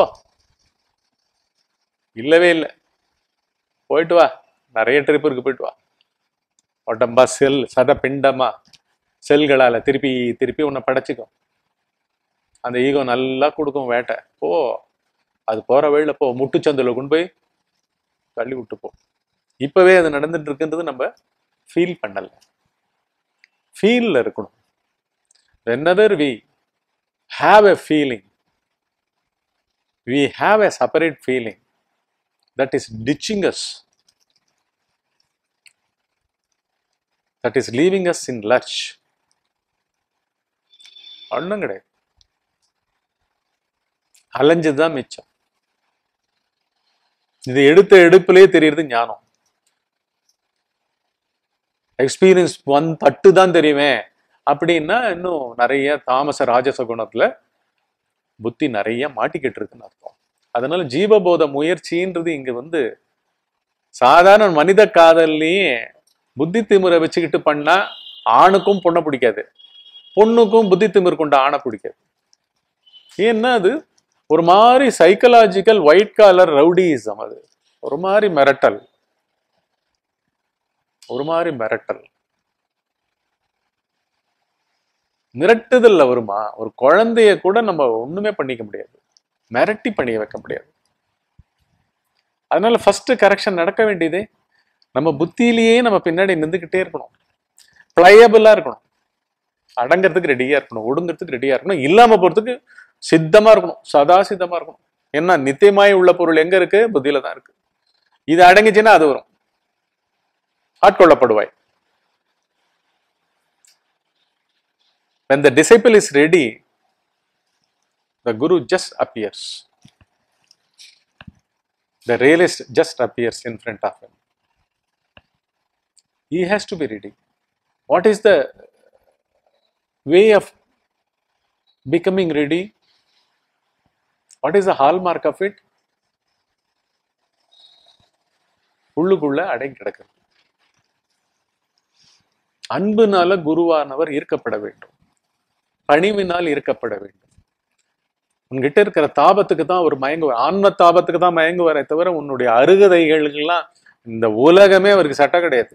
இல்லவே இல்லை போயிட்டு வா நிறைய ட்ரிப் இருக்கு போயிட்டு வா உடம்பா செல் சத பிண்டமா செல்களால திருப்பி திருப்பி உன்னை படைச்சிக்கும் அந்த ஈகோ நல்லா கொடுக்கும் வேட்டை போ அது போற வழியில போ முட்டுச்சந்தில் கொண்டு போய் தள்ளி விட்டு போ இப்பவே அது நடந்துட்டு இருக்குன்றது நம்ம ஃபீல் பண்ணல ஃபீல்ல இருக்கணும் whenever we have a feeling we have a separate feeling that is ditching us that is leaving us in lurch ஒன்றும் கிடையாது அலைஞ்சதுதான் மிச்சம் இது எடுத்த எடுப்பிலே தெரியறது ஞானம் எக்ஸ்பீரியன்ஸ் ஒன் தட்டு தான் தெரியுமே அப்படின்னா இன்னும் நிறைய தாமச ராஜச குணத்துல புத்தி நிறைய மாட்டிக்கிட்டு இருக்குன்னு அர்த்தம் அதனால ஜீவபோத முயற்சின்றது இங்க வந்து சாதாரண மனித காதல்லையே புத்தி திமிரை வச்சுக்கிட்டு பண்ணா ஆணுக்கும் பொண்ணை பிடிக்காது பொண்ணுக்கும் புத்தி திமிர் கொண்ட ஆணை பிடிக்காது ஏன்னா அது ஒரு மாதிரி சைக்கலாஜிக்கல் ஒயிட் காலர் ரவுடிசம் அது ஒரு மாதிரி மிரட்டல் ஒரு மாதிரி மிரட்டல் மிரட்டுதல்ல வருமா ஒரு குழந்தைய கூட நம்ம ஒண்ணுமே பண்ணிக்க முடியாது மிரட்டி பண்ணிய வைக்க முடியாது அதனால ஃபர்ஸ்ட் கரெக்ஷன் நடக்க வேண்டியதே நம்ம புத்தியிலேயே நம்ம பின்னாடி நின்றுக்கிட்டே இருக்கணும் பிளையபிளா இருக்கணும் அடங்கிறதுக்கு ரெடியா இருக்கணும் ஒடுங்கிறதுக்கு ரெடியா இருக்கணும் இல்லாம போறதுக்கு சித்தமா இருக்கணும் சதா சித்தமா இருக்கணும் என்ன நித்தியமாய் உள்ள பொருள் எங்க இருக்கு புத்தியில தான் இருக்கு இது அடங்கிச்சுன்னா அது வரும் ஆட்கொள்ளப்படுவாய் when the disciple is ready the guru just appears the realist just appears in front of him he has to be ready what is the way of becoming ready what is the hallmark of it உள்ளுக்குள்ள அடங்கி கிடக்கிறது அன்புனால குருவானவர் ஈர்க்கப்பட வேண்டும் பணிவினால் ஈர்க்கப்பட வேண்டும் உன்கிட்ட இருக்கிற தாபத்துக்கு தான் அவர் மயங்குவார் ஆன்ம தாபத்துக்கு தான் மயங்குவாரே தவிர உன்னுடைய அருகதைகளுக்கெல்லாம் இந்த உலகமே அவருக்கு சட்டம் கிடையாது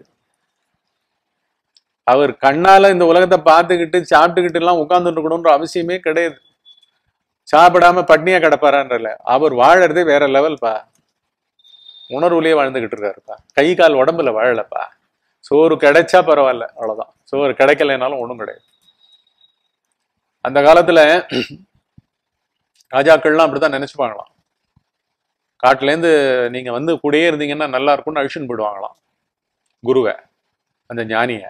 அவர் கண்ணால இந்த உலகத்தை பார்த்துக்கிட்டு சாப்பிட்டுக்கிட்டு எல்லாம் உட்கார்ந்துட்டு இருக்கணும்ன்ற அவசியமே கிடையாது சாப்பிடாம பட்னியா கிடப்பாரான்றல அவர் வாழறதே வேற லெவல் பா உணர்வுலயே வாழ்ந்துகிட்டு இருக்காருப்பா கை கால் உடம்புல வாழலப்பா சோறு கிடைச்சா பரவாயில்ல அவ்வளவுதான் சோறு கிடைக்கலைனாலும் ஒண்ணும் கிடையாது அந்த காலத்துல ராஜாக்கள்லாம் அப்படிதான் நினைச்சுப்பாங்களாம் காட்டுல இருந்து நீங்க வந்து கூடயே இருந்தீங்கன்னா நல்லா இருக்கும்னு அழிச்சுன்னு போயிடுவாங்களாம் குருவை அந்த ஞானிய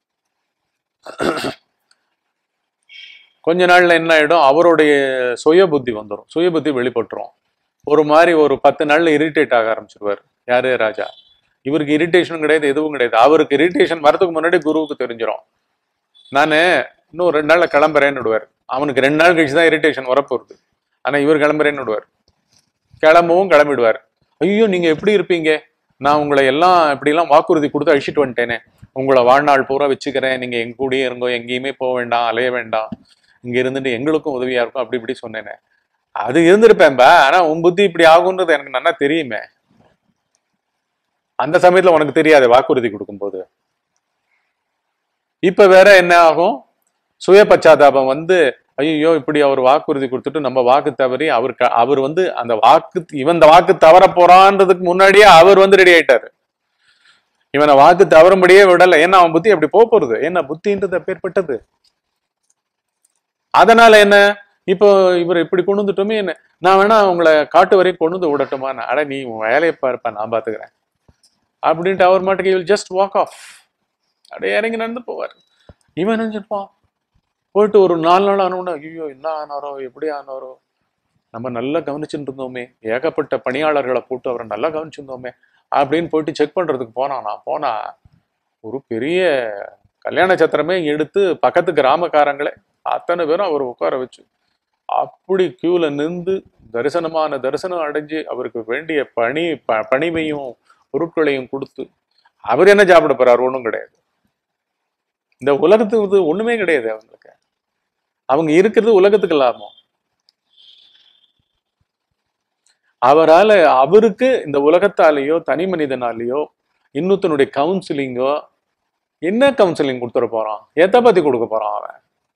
கொஞ்ச நாள்ல என்ன ஆயிடும் அவருடைய சுய புத்தி வந்துடும் சுய புத்தி வெளிப்பட்டுரும் ஒரு மாதிரி ஒரு பத்து நாள்ல இரிட்டேட் ஆக ஆரம்பிச்சிருவார் யாரு ராஜா இவருக்கு இரிட்டேஷனும் கிடையாது எதுவும் கிடையாது அவருக்கு இரிட்டேஷன் வரதுக்கு முன்னாடி குருவுக்கு தெரிஞ்சிடும் நான் இன்னும் ரெண்டு நாள்ல கிளம்புறேன்னு விடுவார் அவனுக்கு ரெண்டு நாள் கழிச்சு தான் இரிட்டேஷன் வரப்போகுது ஆனா இவர் கிளம்புறேன்னு விடுவார் கிளம்பவும் கிளம்பிடுவார் ஐயோ நீங்க எப்படி இருப்பீங்க நான் உங்களை எல்லாம் இப்படிலாம் வாக்குறுதி கொடுத்து அழிச்சிட்டு வந்துட்டேனே உங்களை வாழ்நாள் பூரா வச்சுக்கிறேன் நீங்க எங்க கூடயே இருங்கோ எங்கேயுமே போக வேண்டாம் அலைய வேண்டாம் இங்க இருந்துட்டு எங்களுக்கும் உதவியா இருக்கும் அப்படி இப்படி சொன்னேனே அது இருந்திருப்பேன்பா ஆனா உன் புத்தி இப்படி ஆகுன்றது எனக்கு நல்லா தெரியுமே அந்த சமயத்துல உனக்கு தெரியாது வாக்குறுதி கொடுக்கும்போது இப்ப வேற என்ன ஆகும் சுய பச்சாதாபம் வந்து ஐயோ இப்படி அவர் வாக்குறுதி கொடுத்துட்டு நம்ம வாக்கு தவறி அவர் க- அவர் வந்து அந்த வாக்கு இவன் இந்த வாக்கு தவற போறான்றதுக்கு முன்னாடியே அவர் வந்து ரெடி ஆயிட்டாரு இவனை வாக்கு தவறும்படியே விடல ஏன்னா அவன் புத்தி அப்படி போக போறது ஏன்னா புத்தின்றது அப்பேற்பட்டது அதனால என்ன இப்போ இவர் இப்படி கொண்டு வந்துட்டோமே என்ன நான் வேணா உங்களை காட்டு வரைக்கும் கொண்டு வந்து விடட்டுமா அட நீ உன் வேலையை பாருப்பா நான் பாத்துக்கிறேன் அப்படின்ட்டு அவர் மாட்டுக்கு வில் ஜஸ்ட் வாக் ஆஃப் அப்படியே இறங்கி நடந்து போவார் இவன் நினைச்சிருப்பான் போயிட்டு ஒரு நாலு நாள் ஆனவுடனே ஐயோ என்ன ஆனாரோ எப்படி ஆனாரோ நம்ம நல்லா கவனிச்சுட்டு இருந்தோமே ஏகப்பட்ட பணியாளர்களை போட்டு அவரை நல்லா கவனிச்சிருந்தோமே அப்படின்னு போயிட்டு செக் பண்றதுக்கு போனானா போனா ஒரு பெரிய கல்யாண சத்திரமே எடுத்து பக்கத்து கிராமக்காரங்களே அத்தனை பேரும் அவர் உட்கார வச்சு அப்படி கியூல நின்று தரிசனமான தரிசனம் அடைஞ்சு அவருக்கு வேண்டிய பணி ப- பணிவையும் பொருட்களையும் கொடுத்து அவர் என்ன சாப்பிட போறாரு ஒண்ணும் கிடையாது இந்த உலகத்துக்கு இது ஒண்ணுமே கிடையாது அவங்களுக்கு அவங்க இருக்கிறது உலகத்துக்கு லாபம் அவரால அவருக்கு இந்த உலகத்தாலேயோ தனி மனிதனாலேயோ இன்னொருத்தனுடைய கவுன்சிலிங்கோ என்ன கவுன்சிலிங் கொடுத்துட போறான் எதை பத்தி கொடுக்க போறான் அவன்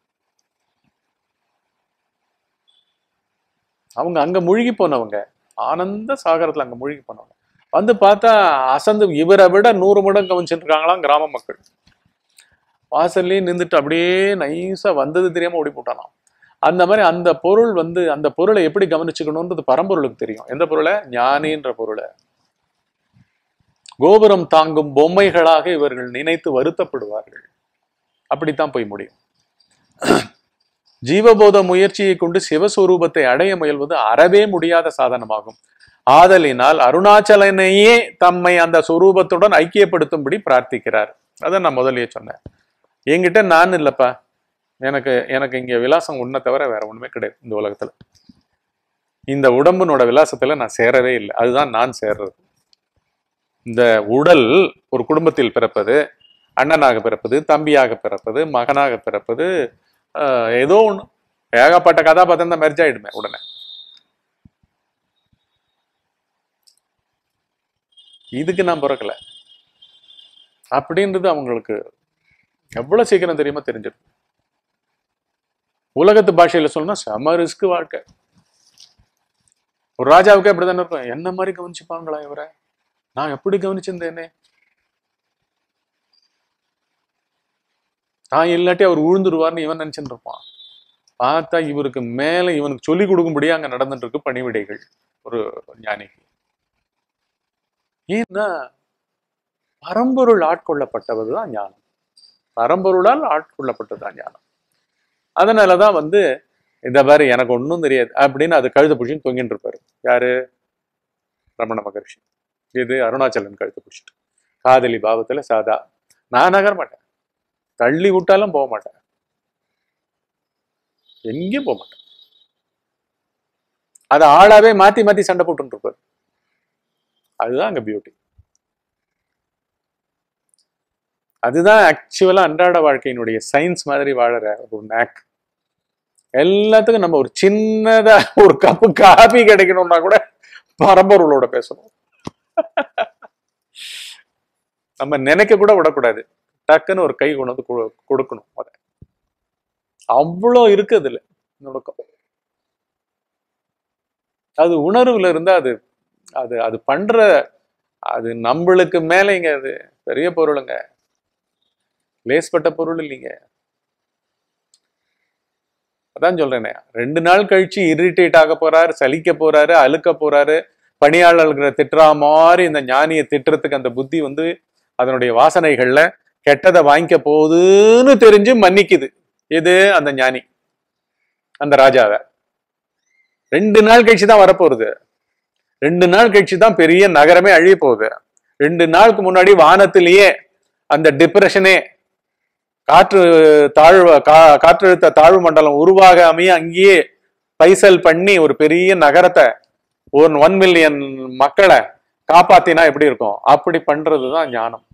அவங்க அங்க மூழ்கி போனவங்க ஆனந்த சாகரத்துல அங்க மூழ்கி போனவங்க வந்து பார்த்தா அசந்து இவரை விட நூறு மடம் கவனிச்சுட்டு இருக்காங்களாம் கிராம மக்கள் வாசல்லே நின்றுட்டு அப்படியே நைஸா வந்தது தெரியாம ஓடி போட்டானாம் அந்த மாதிரி அந்த பொருள் வந்து அந்த பொருளை எப்படி கவனிச்சுக்கணும்ன்றது பரம்பொருளுக்கு தெரியும் எந்த பொருளை ஞானின்ற பொருளை கோபுரம் தாங்கும் பொம்மைகளாக இவர்கள் நினைத்து வருத்தப்படுவார்கள் அப்படித்தான் போய் முடியும் ஜீவபோத முயற்சியை கொண்டு சிவஸ்வரூபத்தை அடைய முயல்வது அறவே முடியாத சாதனமாகும் ஆதலினால் அருணாச்சலனையே தம்மை அந்த சுரூபத்துடன் ஐக்கியப்படுத்தும்படி பிரார்த்திக்கிறார் அதை நான் முதல்லயே சொன்னேன் என்கிட்ட நான் இல்லப்பா எனக்கு எனக்கு இங்க விலாசம் உன்னை தவிர வேற ஒண்ணுமே கிடையாது இந்த உலகத்துல இந்த உடம்பினோட விலாசத்துல நான் சேரவே இல்லை அதுதான் நான் சேர்றது இந்த உடல் ஒரு குடும்பத்தில் பிறப்பது அண்ணனாக பிறப்பது தம்பியாக பிறப்பது மகனாக பிறப்பது ஆஹ், ஏதோ ஒண்ணு ஏகப்பட்ட கதாபாத்திரம் தான் மெர்ஜ் ஆயிடுமே உடனே இதுக்கு நான் பிறக்கல அப்படின்றது அவங்களுக்கு எவ்வளவு சீக்கிரம் தெரியுமா தெரிஞ்சிடும் உலகத்து பாஷையில சொல்லணும்னா செம ரிஸ்க் வாழ்க்கை ஒரு ராஜாவுக்கு அப்படிதானே இருக்கும் என்ன மாதிரி கவனிச்சுப்பாங்களா இவரை நான் எப்படி கவனிச்சிருந்தேனே நான் இல்லாட்டி அவர் உழுந்துருவார்னு இவன் நினைச்சுட்டு இருப்பான் பார்த்தா இவருக்கு மேல இவனுக்கு சொல்லி கொடுக்கும்படியா அங்க நடந்துட்டு இருக்கு பணிவிடைகள் ஒரு ஞானிக்கு ஏன்னா பரம்பொருள் ஆட்கொள்ளப்பட்டவதுதான் ஞானம் பரம்பொருளால் ஆட்கொள்ளப்பட்டதுதான் ஞானம் அதனாலதான் வந்து இந்த மாதிரி எனக்கு ஒன்றும் தெரியாது அப்படின்னு அது கழுத பிடிச்சின்னு தொங்கிட்டு இருப்பாரு யாரு ரமண மகர்ஷி இது அருணாச்சலன் கழுத்து பிடிச்சிட்டு காதலி பாவத்துல சாதா நான் நகர மாட்டேன் தள்ளி விட்டாலும் போக மாட்டேன் எங்கேயும் போக மாட்டேன் அதை ஆளாவே மாத்தி மாத்தி சண்டை போட்டுட்டு இருப்பாரு அதுதான் அங்க பியூட்டி அதுதான் ஆக்சுவலா அன்றாட வாழ்க்கையினுடைய சயின்ஸ் மாதிரி வாழற ஒரு நேக் எல்லாத்துக்கும் நம்ம ஒரு சின்னதா ஒரு கப்பு காபி கிடைக்கணும்னா கூட பரம்பொருளோட பேசணும் நம்ம நினைக்க கூட விடக்கூடாது டக்குன்னு ஒரு கை கொண்டு வந்து கொடு- கொடுக்கணும் அத அவ்வளோ இருக்கு அதுல நுணுக்கம் அது உணர்வுல இருந்தா அது அது அது பண்ற அது நம்மளுக்கு மேலேங்க அது பெரிய பொருளுங்க லேஸ்பட்ட பொருள் இல்லைங்க அதான் சொல்றேனே ரெண்டு நாள் கழிச்சு இரிட்டேட் ஆக போறாரு சலிக்க போறாரு அழுக்க போறாரு பணியாளர்களை திட்டுறா மாதிரி இந்த ஞானியை திட்டுறதுக்கு அந்த புத்தி வந்து அதனுடைய வாசனைகள்ல கெட்டதை வாங்கிக்க போகுதுன்னு தெரிஞ்சு மன்னிக்குது எது அந்த ஞானி அந்த ராஜாவை ரெண்டு நாள் கழிச்சு தான் வரப்போகுது ரெண்டு நாள் கழிச்சு தான் பெரிய நகரமே அழிய போகுது ரெண்டு நாளுக்கு முன்னாடி வானத்திலேயே அந்த டிப்ரெஷனே காற்று தாழ்வு கா- காற்றழுத்த தாழ்வு மண்டலம் உருவாகாமையே அங்கேயே பைசல் பண்ணி ஒரு பெரிய நகரத்தை ஒரு ஒன் மில்லியன் மக்களை காப்பாத்தினா எப்படி இருக்கும் அப்படி பண்றதுதான் ஞானம்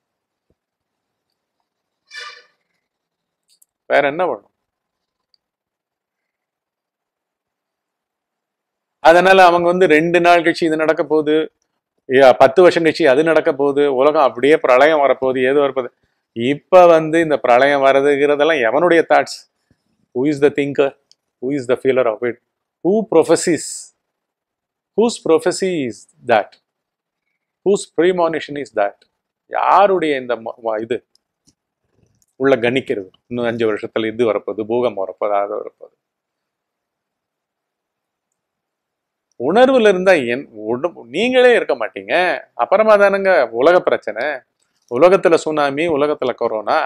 வேற என்ன பண்ணும் அதனால அவங்க வந்து ரெண்டு நாள் கழிச்சு இது நடக்க போகுது ஏ, பத்து வருஷம் கழிச்சு அது நடக்க போகுது உலகம் அப்படியே பிரளயம் வரப்போகுது ஏது வரப்போகுது இப்ப வந்து இந்த பிரளயம் வரதுங்கிறதெல்லாம் எவனுடைய thoughts who is the thinker who is the feeler of it who prophesies whose prophecy is that whose premonition is that யாருடைய இந்த ம- ம- இது உள்ள கணிக்கிறது இன்னும் அஞ்சு வருஷத்துல இது வரப்போகுது பூகம் வரப்போகுது அது வரப்போகுது உணர்வுல இருந்தா என் உடம்பு நீங்களே இருக்க மாட்டீங்க அப்புறமா தானுங்க உலக பிரச்சனை உலகத்துல சுனாமி உலகத்துல கொரோனா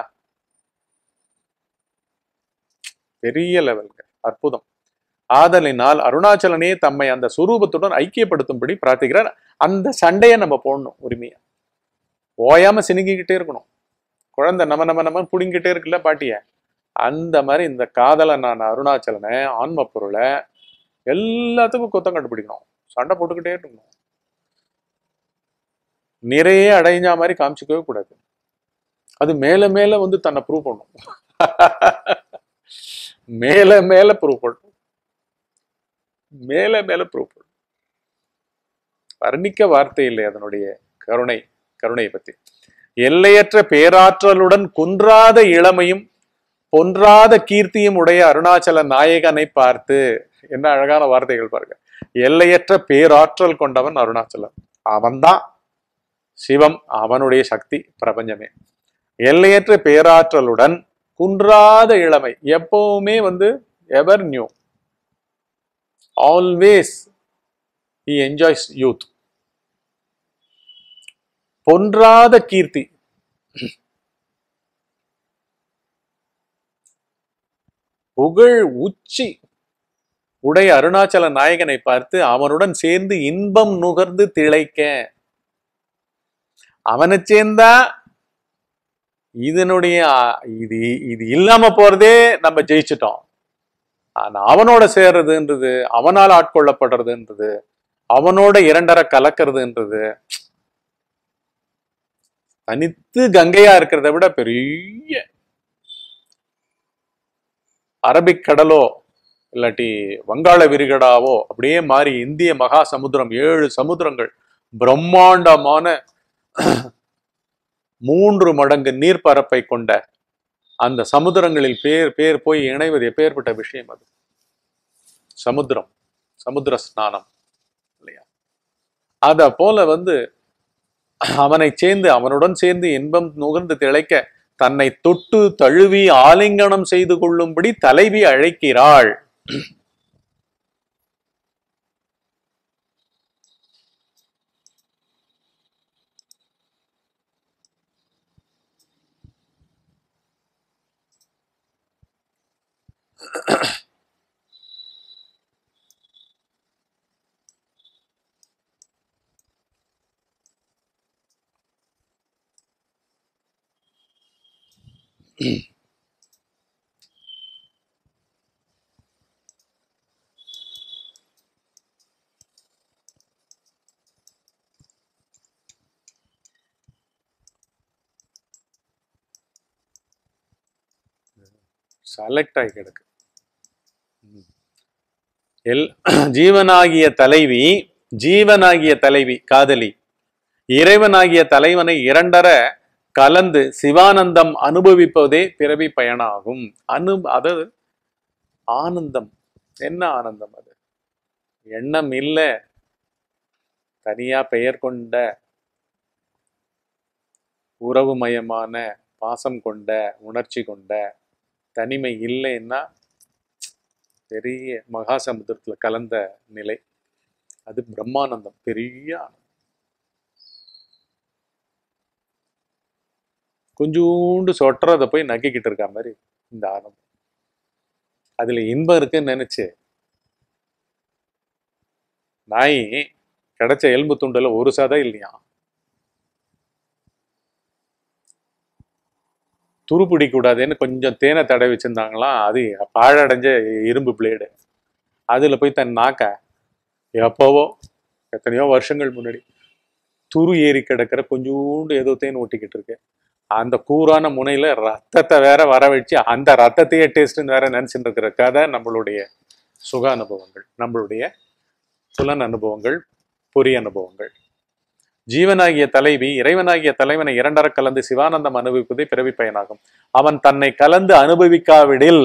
பெரிய லெவலுங்க அற்புதம் ஆதலினால் அருணாச்சலனே தம்மை அந்த சுரூபத்துடன் ஐக்கியப்படுத்தும்படி பிரார்த்திக்கிறார் அந்த சண்டையை நம்ம போடணும் உரிமையா ஓயாம சினுங்கிக்கிட்டே இருக்கணும் குழந்தை நம்ம நம்ம நம்ம புடிங்கிட்டே இருக்குல்ல பாட்டிய அந்த மாதிரி இந்த காதலை நான் அருணாச்சலனை ஆன்ம பொருளை எல்லாத்துக்கும் குத்தம் கண்டுபிடிக்கணும் சண்டை போட்டுக்கிட்டே இருக்கணும் நிறைய அடைஞ்சா மாதிரி காமிச்சிக்கவே கூடாது அது மேல மேல வந்து தன்னை ப்ரூவ் பண்ணும் மேல மேல ப்ரூவ் பண்ணும் மேல மேல ப்ரூவ் பண்ணும் வர்ணிக்க வார்த்தை இல்லை அதனுடைய கருணை கருணையை பத்தி எல்லையற்ற பேராற்றலுடன் குன்றாத இளமையும் பொன்றாத கீர்த்தியும் உடைய அருணாச்சல நாயகனை பார்த்து என்ன அழகான வார்த்தைகள் பாருங்க எல்லையற்ற பேராற்றல் கொண்டவன் அருணாச்சலம் அவன்தான் சிவம் அவனுடைய சக்தி பிரபஞ்சமே எல்லையற்ற பேராற்றலுடன் குன்றாத இளமை எப்பவுமே வந்து ever new always he enjoys youth பொன்றாத கீர்த்தி புகழ் உச்சி உடைய அருணாச்சல நாயகனை பார்த்து அவனுடன் சேர்ந்து இன்பம் நுகர்ந்து திளைக்க அவனை சேர்ந்தா இதனுடைய ஆ, இது இது இல்லாம போறதே நம்ம ஜெயிச்சிட்டோம் ஆனா அவனோட சேர்றதுன்றது அவனால் ஆட்கொள்ளப்படுறதுன்றது அவனோட இரண்டரை கலக்கிறதுன்றது தனித்து கங்கையா இருக்கிறத விட பெரிய அரபிக் கடலோ இல்லாட்டி வங்காள விரிகடாவோ அப்படியே மாறி இந்திய மகா சமுத்திரம் ஏழு சமுத்திரங்கள் பிரம்மாண்டமான மூன்று மடங்கு நீர்ப்பரப்பை கொண்ட அந்த சமுத்திரங்களில் பேர் பேர் போய் இணைவது எப்பேற்பட்ட விஷயம் அது சமுத்திரம் சமுத்திர ஸ்நானம் இல்லையா அத போல வந்து அவனை சேர்ந்து அவனுடன் சேர்ந்து இன்பம் நுகர்ந்து திளைக்க தன்னை தொட்டு தழுவி ஆலிங்கனம் செய்து கொள்ளும்படி தலைவி அழைக்கிறாள் செலக்ட் ஆகி கிடக்கு ம். எல் ஜீவனாகிய தலைவி ஜீவனாகிய தலைவி காதலி இறைவனாகிய தலைவனை இரண்டர கலந்து சிவானந்தம் அனுபவிப்பதே பிறவி பயனாகும் அனு அது ஆனந்தம் என்ன ஆனந்தம் அது எண்ணம் இல்லை தனியா பெயர் கொண்ட உறவுமயமான பாசம் கொண்ட உணர்ச்சி கொண்ட தனிமை இல்லைன்னா பெரிய மகாசமுத்திரத்துல கலந்த நிலை அது பிரம்மானந்தம் பெரிய ஆனந்தம் கொஞ்சூண்டு சொட்டுறத போய் நக்கிக்கிட்டு இருக்க மாதிரி இந்த ஆனந்தம் அதுல இன்பம் இருக்குன்னு நினைச்சு நாய் கிடைச்ச எலும்பு துண்டுல ஒரு சதை இல்லையா துரு பிடிக்கூடாதுன்னு கொஞ்சம் தேனை தடவி வச்சிருந்தாங்களாம் அது பாழடைஞ்ச இரும்பு பிளேடு அதுல போய் தன் நாக்க எப்பவோ எத்தனையோ வருஷங்கள் முன்னாடி துரு ஏறி கிடக்கிற கொஞ்சோண்டு ஏதோ தேன் ஒட்டிக்கிட்டு இருக்கு அந்த கூரான முனையில ரத்தத்தை வேற வர வச்சு அந்த ரத்தத்தையே டேஸ்ட்னு வேற நினைச்சுட்டு இருக்கிற கதை நம்மளுடைய சுக அனுபவங்கள் நம்மளுடைய புலன் அனுபவங்கள் பொறி அனுபவங்கள் ஜீவனாகிய தலைவி இறைவனாகிய தலைவனை இரண்டர கலந்து சிவானந்தம் அனுபவிப்பதே பிறவி பயனாகும் அவன் தன்னை கலந்து அனுபவிக்காவிடில்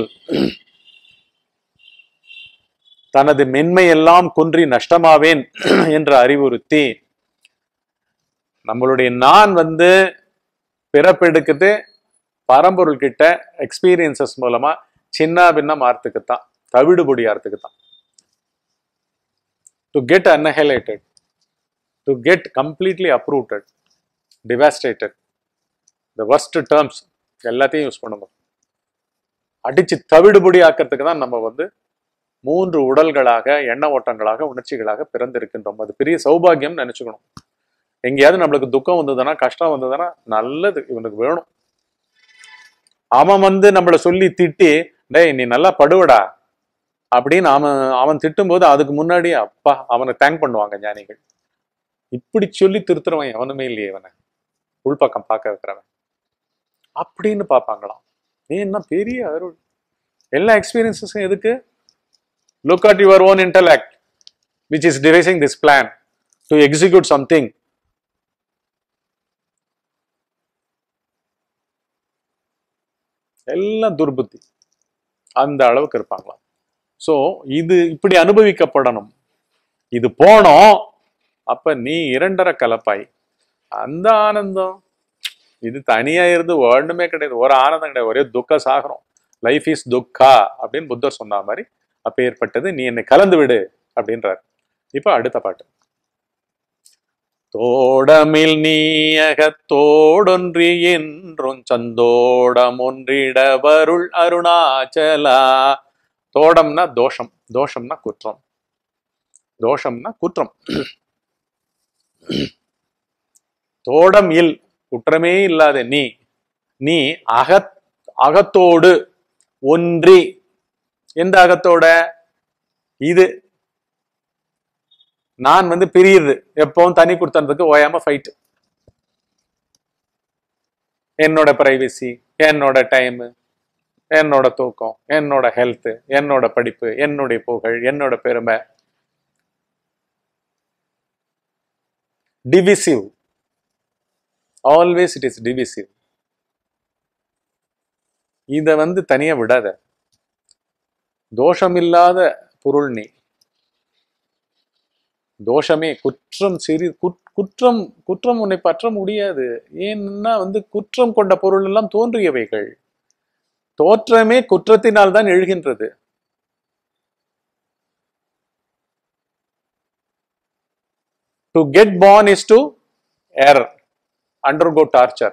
தனது மென்மையெல்லாம் குன்றி நஷ்டமாவேன் என்று அறிவுறுத்தி நம்மளுடைய நான் வந்து பிறப்பெடுக்குது பரம்பொருள் கிட்ட எக்ஸ்பீரியன்சஸ் மூலமா சின்ன பின்னம் ஆர்த்துக்குத்தான் தவிடுபொடி ஆர்த்துக்குத்தான் to get annihilated to get completely uprooted devastated the worst terms எல்லாத்தையும் யூஸ் பண்ணுவோம் அடிச்சு தவிடுபொடி ஆக்கிறதுக்கு தான் நம்ம வந்து மூன்று உடல்களாக எண்ண ஓட்டங்களாக உணர்ச்சிகளாக பிறந்திருக்கின்றோம் அது பெரிய சௌபாகியம் நினைச்சுக்கணும் எங்கேயாவது நம்மளுக்கு துக்கம் வந்ததுன்னா கஷ்டம் வந்ததுன்னா நல்லது இவனுக்கு வேணும் அவன் வந்து நம்மளை சொல்லி திட்டி டேய் நீ நல்லா படுவடா அப்படின்னு அவன் அவன் திட்டும்போது அதுக்கு முன்னாடி அப்பா அவனை தேங்க் பண்ணுவாங்க ஞானிகள் இப்படி சொல்லி திருத்துறவன் எவனுமே இல்லையே இவனை உள்பக்கம் பார்க்க வைக்கிறவன் அப்படின்னு பார்ப்பாங்களாம் நீ என்ன பெரிய அருள் எல்லா எக்ஸ்பீரியன்சஸும் எதுக்கு look at your own intellect which is devising this plan to execute something எல்லாம் துர்புத்தி அந்த அளவுக்கு இருப்பாங்களாம் ஸோ இது இப்படி அனுபவிக்கப்படணும் இது போனோம் அப்ப நீ இரண்டரை கலப்பாய் அந்த ஆனந்தம் இது தனியா இருந்து ஒண்ணுமே கிடையாது ஒரு ஆனந்தம் கிடையாது ஒரே துக்க சாகரம் லைஃப் இஸ் துக்கா அப்படின்னு புத்தர் சொன்ன மாதிரி அப்ப ஏற்பட்டது நீ என்னை கலந்து விடு அப்படின்றார் இப்ப அடுத்த பாட்டு தோடமில் நீயகத்தோடொன்றி என்றும் சந்தோடம் ஒன்றிட வருள் அருணாச்சலா தோடம்னா தோஷம் தோஷம்னா குற்றம் தோஷம்னா குற்றம் தோடம் இல் குற்றமே இல்லாத நீ நீ அகத் அகத்தோடு ஒன்றி எந்த அகத்தோட இது நான் வந்து பிரியுது எப்பவும் தனி கொடுத்ததுக்கு ஓயாம ஃபைட் என்னோட பிரைவசி என்னோட டைம் என்னோட தூக்கம் என்னோட ஹெல்த் என்னோட படிப்பு என்னுடைய புகழ் என்னோட பெருமை divisive always it is divisive இத வந்து தனியா விடாத தோஷமில்லாத பொருள் நீ தோஷமே குற்றம் சிறி குற்- குற்றம் குற்றம் உன்னை பற்ற முடியாது ஏன்னா வந்து குற்றம் கொண்ட பொருள் எல்லாம் தோன்றியவைகள் தோற்றமே குற்றத்தினால் தான் எழுகின்றது to get born is to err undergo torture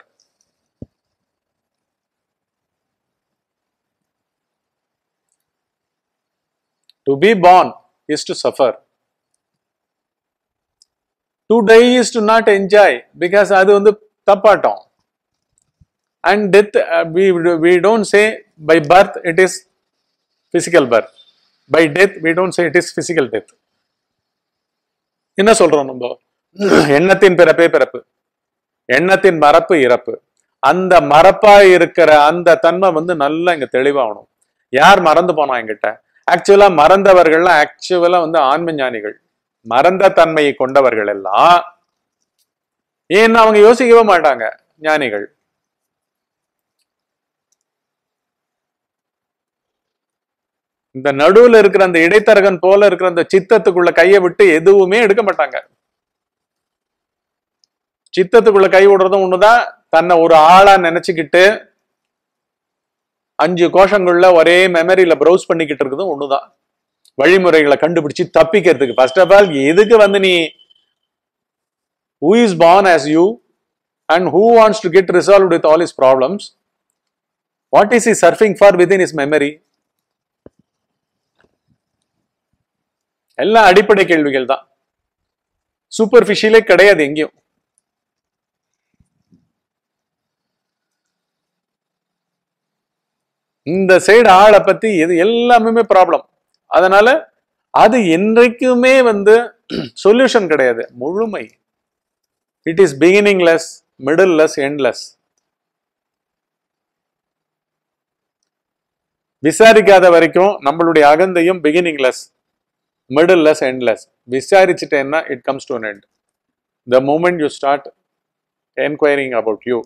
to be born is to suffer to die is to not enjoy because அது வந்து தப்பாட்டம் and death uh, we we don't say by birth it is physical birth by death we don't say it is physical death என்ன சொல்றோம் நம்ம எண்ணத்தின் பிறப்பே பிறப்பு எண்ணத்தின் மறப்பு இறப்பு அந்த மறப்பா இருக்கிற அந்த தன்மை வந்து நல்லா இங்க தெளிவாகணும் யார் மறந்து போனா என்கிட்ட ஆக்சுவலா மறந்தவர்கள்லாம் ஆக்சுவலா வந்து ஆன்ம ஞானிகள் மறந்த தன்மையை கொண்டவர்கள் எல்லாம் ஏன்னா அவங்க யோசிக்கவே மாட்டாங்க ஞானிகள் இந்த நடுவுல இருக்கிற அந்த இடைத்தரகன் போல இருக்கிற அந்த சித்தத்துக்குள்ள கையை விட்டு எதுவுமே எடுக்க மாட்டாங்க சித்தத்துக்குள்ள கை விடுறதும் ஒண்ணுதான் தன்னை ஒரு ஆளா நினைச்சுக்கிட்டு அஞ்சு கோஷங்கள்ல ஒரே மெமரியில ப்ரௌஸ் பண்ணிக்கிட்டு இருக்கிறதும் ஒண்ணுதான் வழிமுறைகளை கண்டுபிடிச்சு தப்பிக்கிறதுக்கு ஃபர்ஸ்ட் ஆஃப் ஆல் எதுக்கு வந்து நீ who is born as you and who wants to get resolved with all his problems what is he surfing for within his memory எல்லாம் அடிப்படை கேள்விகள் தான் சூப்பர்ஃபிஷியலே கிடையாது எங்கேயும் இந்த சைடு ஆளை பத்தி இது எல்லாமே ப்ராப்ளம் அதனால அது என்றைக்குமே வந்து சொல்யூஷன் கிடையாது முழுமை it is beginningless middleless endless விசாரிக்காத வரைக்கும் நம்மளுடைய அகந்தையும் பிகினிங்லெஸ் மிடில்லெஸ் எண்ட்லெஸ் விசாரிச்சுட்டேன்னா it comes to end the moment you start enquiring about you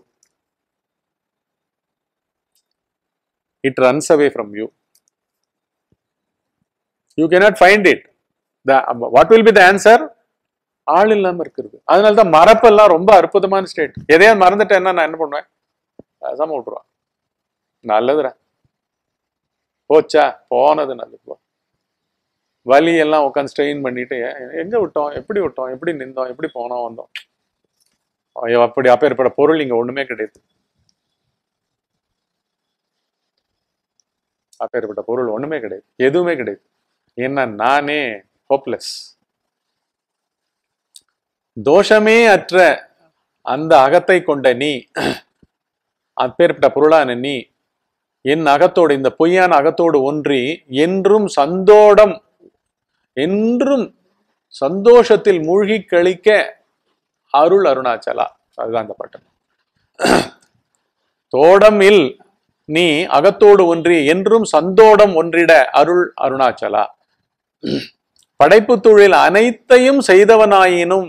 it runs away from you you cannot find it the what will be the answer ஆள் இல்லாம இருக்கிறது அதனால தான் மறப்பெல்லாம் ரொம்ப அற்புதமான ஸ்டேட் எதையாவது மறந்துட்டேன்னா நான் என்ன பண்ணுவேன் பேசாம விட்டுருவேன் நல்லதுடா போச்சா போனது நல்லது போ வலி எல்லாம் உட்காந்து ஸ்ட்ரெயின் பண்ணிட்டு எ- எங்க விட்டோம் எப்படி விட்டோம் எப்படி நின்றோம் எப்படி போனோம் வந்தோம் ஐயோ அப்படி அப்பேற்பட்ட பொருள் இங்க ஒண்ணுமே கிடையாது அப்பேற்பட்ட பொருள் ஒண்ணுமே கிடையாது எதுவுமே கிடையாது என்ன நானே ஹோப்லெஸ் தோஷமே அற்ற அந்த அகத்தை கொண்ட நீ அப்பேற்பட்ட பொருளான நீ என் அகத்தோடு இந்த பொய்யான அகத்தோடு ஒன்றி என்றும் சந்தோடம் என்றும் சந்தோஷத்தில் மூழ்கி கழிக்க அருள் அருணாச்சலா அதுதான் அந்த பாட்டு தோடம் இல் நீ அகத்தோடு ஒன்றி என்றும் சந்தோடம் ஒன்றிட அருள் அருணாச்சலா படைப்பு தொழில் அனைத்தையும் செய்தவனாயினும்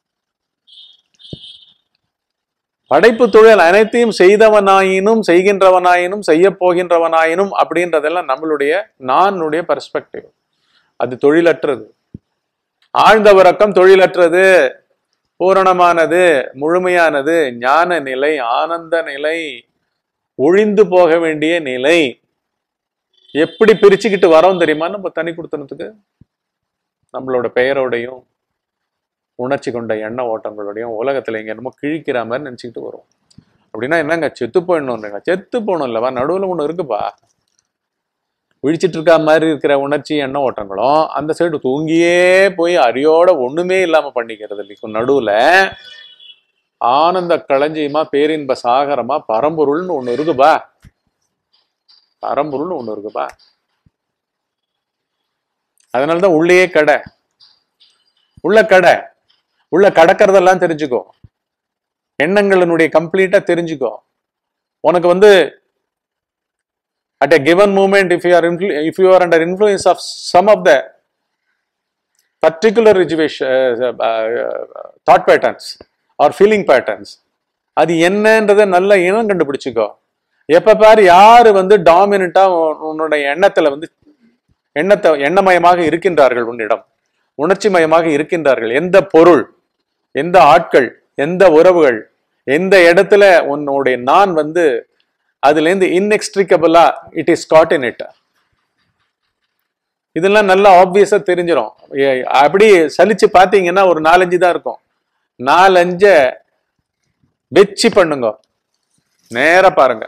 படைப்பு தொழில் அனைத்தையும் செய்தவனாயினும் செய்கின்றவனாயினும் செய்ய போகின்றவனாயினும் அப்படின்றதெல்லாம் நம்மளுடைய நானுடைய பெர்ஸ்பெக்டிவ் அது தொழிலற்றது ஆழ்ந்த உறக்கம் தொழிலற்றது பூரணமானது முழுமையானது ஞான நிலை ஆனந்த நிலை ஒழிந்து போக வேண்டிய நிலை எப்படி பிரிச்சுக்கிட்டு வரோம் தெரியுமா நம்ம தனி கொடுத்தனத்துக்கு நம்மளோட பெயரோடையும் உணர்ச்சி கொண்ட எண்ண ஓட்டங்களோடையும் உலகத்துல இங்க என்னமோ கிழிக்கிற மாதிரி நினைச்சுக்கிட்டு வரும் அப்படின்னா என்னங்க செத்து போயிடணும்னுங்க செத்து போகணும் இல்லவா நடுவுல ஒண்ணு இருக்குப்பா விழிச்சிட்டு இருக்க மாதிரி இருக்கிற உணர்ச்சி எண்ண ஓட்டங்களும் அந்த சைடு தூங்கியே போய் அரியோட ஒண்ணுமே இல்லாம பண்ணிக்கிறது இல்லைக்கும் நடுவுல ஆனந்த களஞ்சியமா பேரின்ப சாகரமா பரம்பொருள்னு ஒண்ணு இருக்குப்பா பரம்பொருள்னு ஒண்ணு இருக்குப்பா அதனாலதான் உள்ளேயே கடை உள்ள கடை உள்ள கடக்கிறதெல்லாம் தெரிஞ்சுக்கோ எண்ணங்களினுடைய கம்ப்ளீட்டா தெரிஞ்சுக்கோ உனக்கு வந்து at a given moment if you are influ- if you are under influence of some of the particular situation, uh, uh, thought patterns or feeling patterns அது என்னன்றதை நல்ல இனம் கண்டுபிடிச்சுக்கோ எப்ப பாரு யாரு வந்து டாமினண்டா உன்னோட எண்ணத்துல வந்து எண்ணத்தை எண்ணமயமாக இருக்கின்றார்கள் உன்னிடம் உணர்ச்சி மயமாக இருக்கின்றார்கள் எந்த பொருள் எந்த ஆட்கள் எந்த உறவுகள் எந்த இடத்துல உன்னுடைய நான் வந்து அதுல இருந்து இன்எக்ஸ்ட்ரிகபிளா it is caught in it இதெல்லாம் நல்லா ஆப்வியஸா தெரிஞ்சிடும் ஏ- அப்படி சலிச்சு பாத்தீங்கன்னா ஒரு நாலஞ்சு தான் இருக்கும் நாலஞ்ச வெச்சி பண்ணுங்க நேரா பாருங்க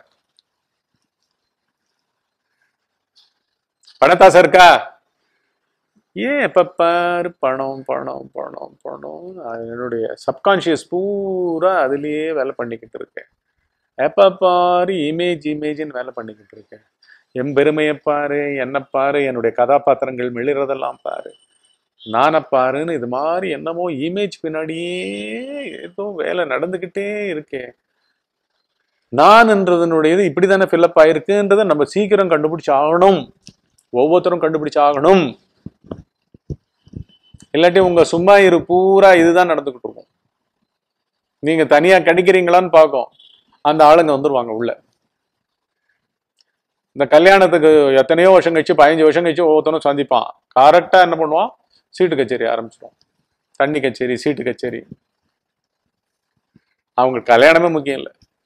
பணத்தாசை இருக்கா ஏன் எப்ப பாரு பணம் பணம் பணம் பணம் அது என்னுடைய சப்கான்ஷியஸ் பூரா அதுலயே வேலை பண்ணிக்கிட்டு இருக்கேன் எப்ப பாரு இமேஜ் இமேஜ்னு வேலை பண்ணிக்கிட்டு இருக்கேன் என் பெருமையை பாரு என்ன பாரு என்னுடைய கதாபாத்திரங்கள் மெளிறதெல்லாம் பாரு நானை பாருன்னு இது மாதிரி என்னமோ இமேஜ் பின்னாடியே ஏதோ வேலை நடந்துக்கிட்டே இருக்கே நான்ன்றதனுடையது இப்படி தானே ஃபில்லப் ஆயிருக்குன்றதை நம்ம சீக்கிரம் கண்டுபிடிச்சு ஆகணும் ஒவ்வொருத்தரும் கண்டுபிடிச்சு ஆகணும் இல்லாட்டி உங்க சும்மா இரு பூரா இதுதான் நடந்துகிட்டு இருக்கும் நீங்க தனியா கடிக்கிறீங்களான்னு பார்க்கும் அந்த ஆளுங்க வந்துருவாங்க உள்ள இந்த கல்யாணத்துக்கு எத்தனையோ வருஷம் கழிச்சு பதினஞ்சு வருஷம் கழிச்சு ஒவ்வொருத்தனும் சந்திப்பான் கரெக்டா என்ன பண்ணுவான் சீட்டு கச்சேரி ஆரம்பிச்சிடும் தண்ணி கச்சேரி சீட்டு கச்சேரி அவங்களுக்கு கல்யாணமே முக்கியம் இல்லை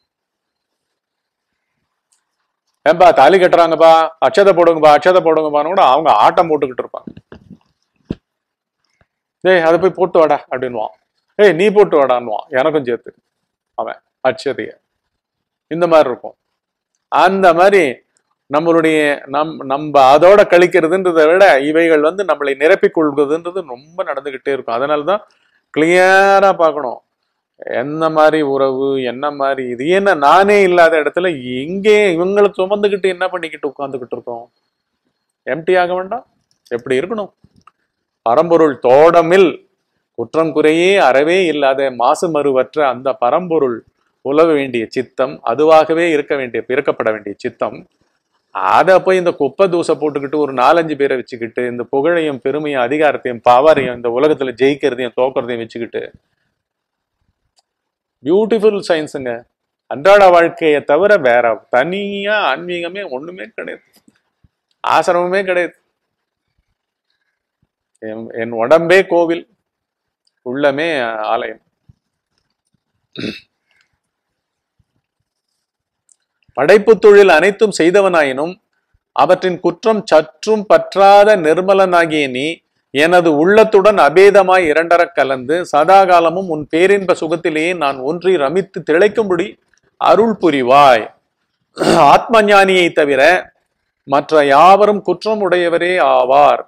ஏன்பா தாலி கட்டுறாங்கப்பா அச்சதை போடுங்கப்பா அச்சதை போடுங்கப்பான்னு கூட அவங்க ஆட்டம் போட்டுக்கிட்டு இருப்பாங்க ஏய் அதை போய் போட்டு வாடா அப்படின்வான் ஏய் நீ போட்டு வாடான்னுவான் எனக்கும் சேர்த்து அவன் அச்சதைய இந்த மாதிரி இருக்கும் அந்த மாதிரி நம்மளுடைய நம் நம்ம அதோட கழிக்கிறதுன்றதை விட இவைகள் வந்து நம்மளை நிரப்பிக் கொள்வதுன்றது ரொம்ப நடந்துகிட்டே இருக்கும் அதனால தான் கிளியரா பார்க்கணும் என்ன மாதிரி உறவு என்ன மாதிரி இது என்ன நானே இல்லாத இடத்துல எங்கே இவங்களை சுமந்துக்கிட்டு என்ன பண்ணிக்கிட்டு உட்கார்ந்துகிட்டு இருக்கோம் எம்டி ஆக வேண்டாம் எப்படி இருக்கணும் பரம்பொருள் தோடமில் குற்றம் குறையே அறவே இல்லாத மாசு மறுவற்ற அந்த பரம்பொருள் உலக வேண்டிய சித்தம் அதுவாகவே இருக்க வேண்டிய பிறக்கப்பட வேண்டிய சித்தம் அதை போய் இந்த குப்பை தூசை போட்டுக்கிட்டு ஒரு நாலஞ்சு பேரை வச்சுக்கிட்டு இந்த புகழையும் பெருமையும் அதிகாரத்தையும் பவரையும் இந்த உலகத்துல ஜெயிக்கிறதையும் தோக்கிறதையும் வச்சுக்கிட்டு பியூட்டிஃபுல் சயின்ஸுங்க அன்றாட வாழ்க்கையை தவிர வேற தனியா ஆன்மீகமே ஒண்ணுமே கிடையாது ஆசிரமமே கிடையாது என்- என் உடம்பே கோவில் உள்ளமே ஆலயம் படைப்பு தொழில் அனைத்தும் செய்தவனாயினும் அவற்றின் குற்றம் சற்றும் பற்றாத நிர்மலனாகிய நீ எனது உள்ளத்துடன் அபேதமாய் இரண்டரக் கலந்து சதாகாலமும் உன் பேரின்ப சுகத்திலேயே நான் ஒன்றி ரமித்து திளைக்கும்படி அருள் புரிவாய் ஆத்ம ஞானியை தவிர மற்ற யாவரும் குற்றம் உடையவரே ஆவார்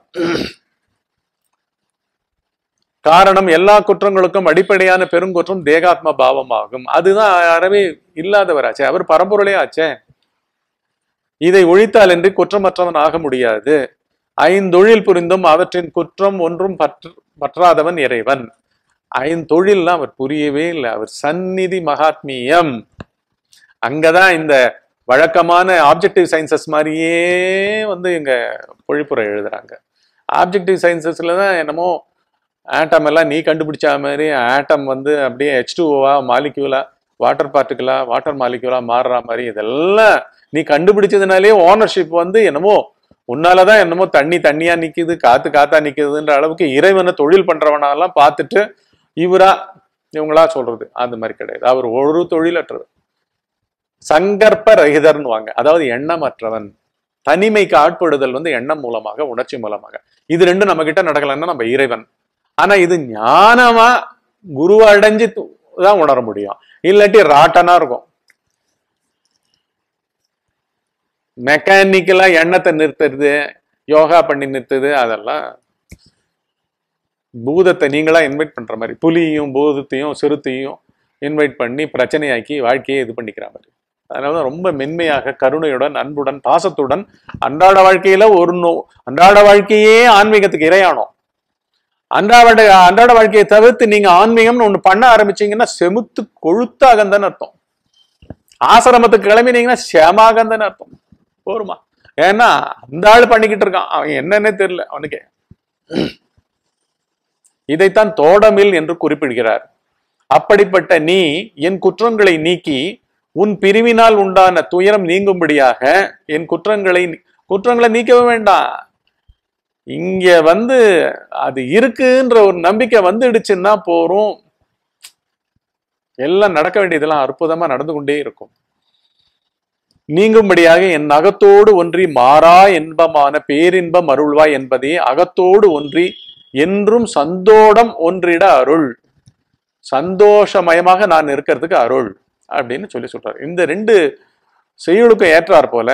காரணம் எல்லா குற்றங்களுக்கும் அடிப்படையான பெருங்குற்றம் தேகாத்ம பாவமாகும் அதுதான் அறவே இல்லாதவராச்சே அவர் பரம்பொருளே ஆச்சே இதை ஒழித்தால் என்று குற்றமற்றவன் ஆக முடியாது ஐந்தொழில் புரிந்தும் அவற்றின் குற்றம் ஒன்றும் பற்று பற்றாதவன் இறைவன் ஐந்தொழில்லாம் அவர் புரியவே இல்லை அவர் சந்நிதி மகாத்மியம் அங்கதான் இந்த வழக்கமான ஆப்ஜெக்டிவ் சயின்சஸ் மாதிரியே வந்து இங்க பொழிப்புரை எழுதுறாங்க ஆப்ஜெக்டிவ் சயின்சஸ்ல தான் என்னமோ ஆட்டம் எல்லாம் நீ கண்டுபிடிச்ச மாதிரி ஆட்டம் வந்து அப்படியே ஹெச் டூவா மாலிக்யூலா வாட்டர் பார்ட்டிகளா வாட்டர் மாலிக்யூலா மாறுற மாதிரி இதெல்லாம் நீ கண்டுபிடிச்சதுனாலே ஓனர்ஷிப் வந்து என்னமோ உன்னாலதான் என்னமோ தண்ணி தண்ணியா நிக்குது காத்து காத்தா நிக்குதுன்ற அளவுக்கு இறைவனை தொழில் பண்றவனாலாம் பார்த்துட்டு இவரா இவங்களா சொல்றது அந்த மாதிரி கிடையாது அவர் ஒரு தொழிலற்றவர் சங்கற்ப ரகிதர்னு வாங்க அதாவது எண்ணமற்றவன் தனிமைக்கு ஆட்படுதல் வந்து எண்ணம் மூலமாக உணர்ச்சி மூலமாக இது ரெண்டும் நம்ம கிட்ட நடக்கலன்னா நம்ம இறைவன் ஆனா இது ஞானமா குருவை அடைஞ்சு து- தான் உணர முடியும் இல்லாட்டி ராட்டனா இருக்கும் மெக்கானிக்கலா எண்ணத்தை நிறுத்துறது யோகா பண்ணி நிறுத்துது அதெல்லாம் பூதத்தை நீங்களா இன்வைட் பண்ற மாதிரி புலியும் பூதத்தையும் சிறுத்தையும் இன்வைட் பண்ணி பிரச்சனையாக்கி வாழ்க்கையை இது பண்ணிக்கிற மாதிரி அதனால ரொம்ப மென்மையாக கருணையுடன் அன்புடன் பாசத்துடன் அன்றாட வாழ்க்கையில ஒரு நோ அன்றாட வாழ்க்கையே ஆன்மீகத்துக்கு இரையானோம் அன்றாட அன்றாட வாழ்க்கையை தவிர்த்து நீங்க ஆன்மீகம்னு ஒண்ணு பண்ண ஆரம்பிச்சீங்கன்னா செமுத்து கொழுத்தாகந்தன்னு அர்த்தம் ஆசிரமத்துக்கு கிளம்பினீங்கன்னா சேமாகந்தன்னு அர்த்தம் போருமா ஏன்னா அந்த ஆள் பண்ணிக்கிட்டு இருக்கான் அவன் என்னன்னே தெரியல அவனுக்கே இதைத்தான் தோடமில் என்று குறிப்பிடுகிறார் அப்படிப்பட்ட நீ என் குற்றங்களை நீக்கி உன் பிரிவினால் உண்டான துயரம் நீங்கும்படியாக என் குற்றங்களை குற்றங்களை நீக்கவே வேண்டாம் இங்க வந்து அது இருக்குன்ற ஒரு நம்பிக்கை வந்துடுச்சுன்னா போறோம் எல்லாம் நடக்க வேண்டியதெல்லாம் அற்புதமா நடந்து கொண்டே இருக்கும் நீங்கும்படியாக என் அகத்தோடு ஒன்றி மாறா இன்பமான பேரின்பம் அருள்வாய் என்பதே அகத்தோடு ஒன்றி என்றும் சந்தோடம் ஒன்றிட அருள் சந்தோஷமயமாக நான் இருக்கிறதுக்கு அருள் அப்படின்னு சொல்லி சொல்றாரு இந்த ரெண்டு செய்யுளுக்கும் ஏற்றார் போல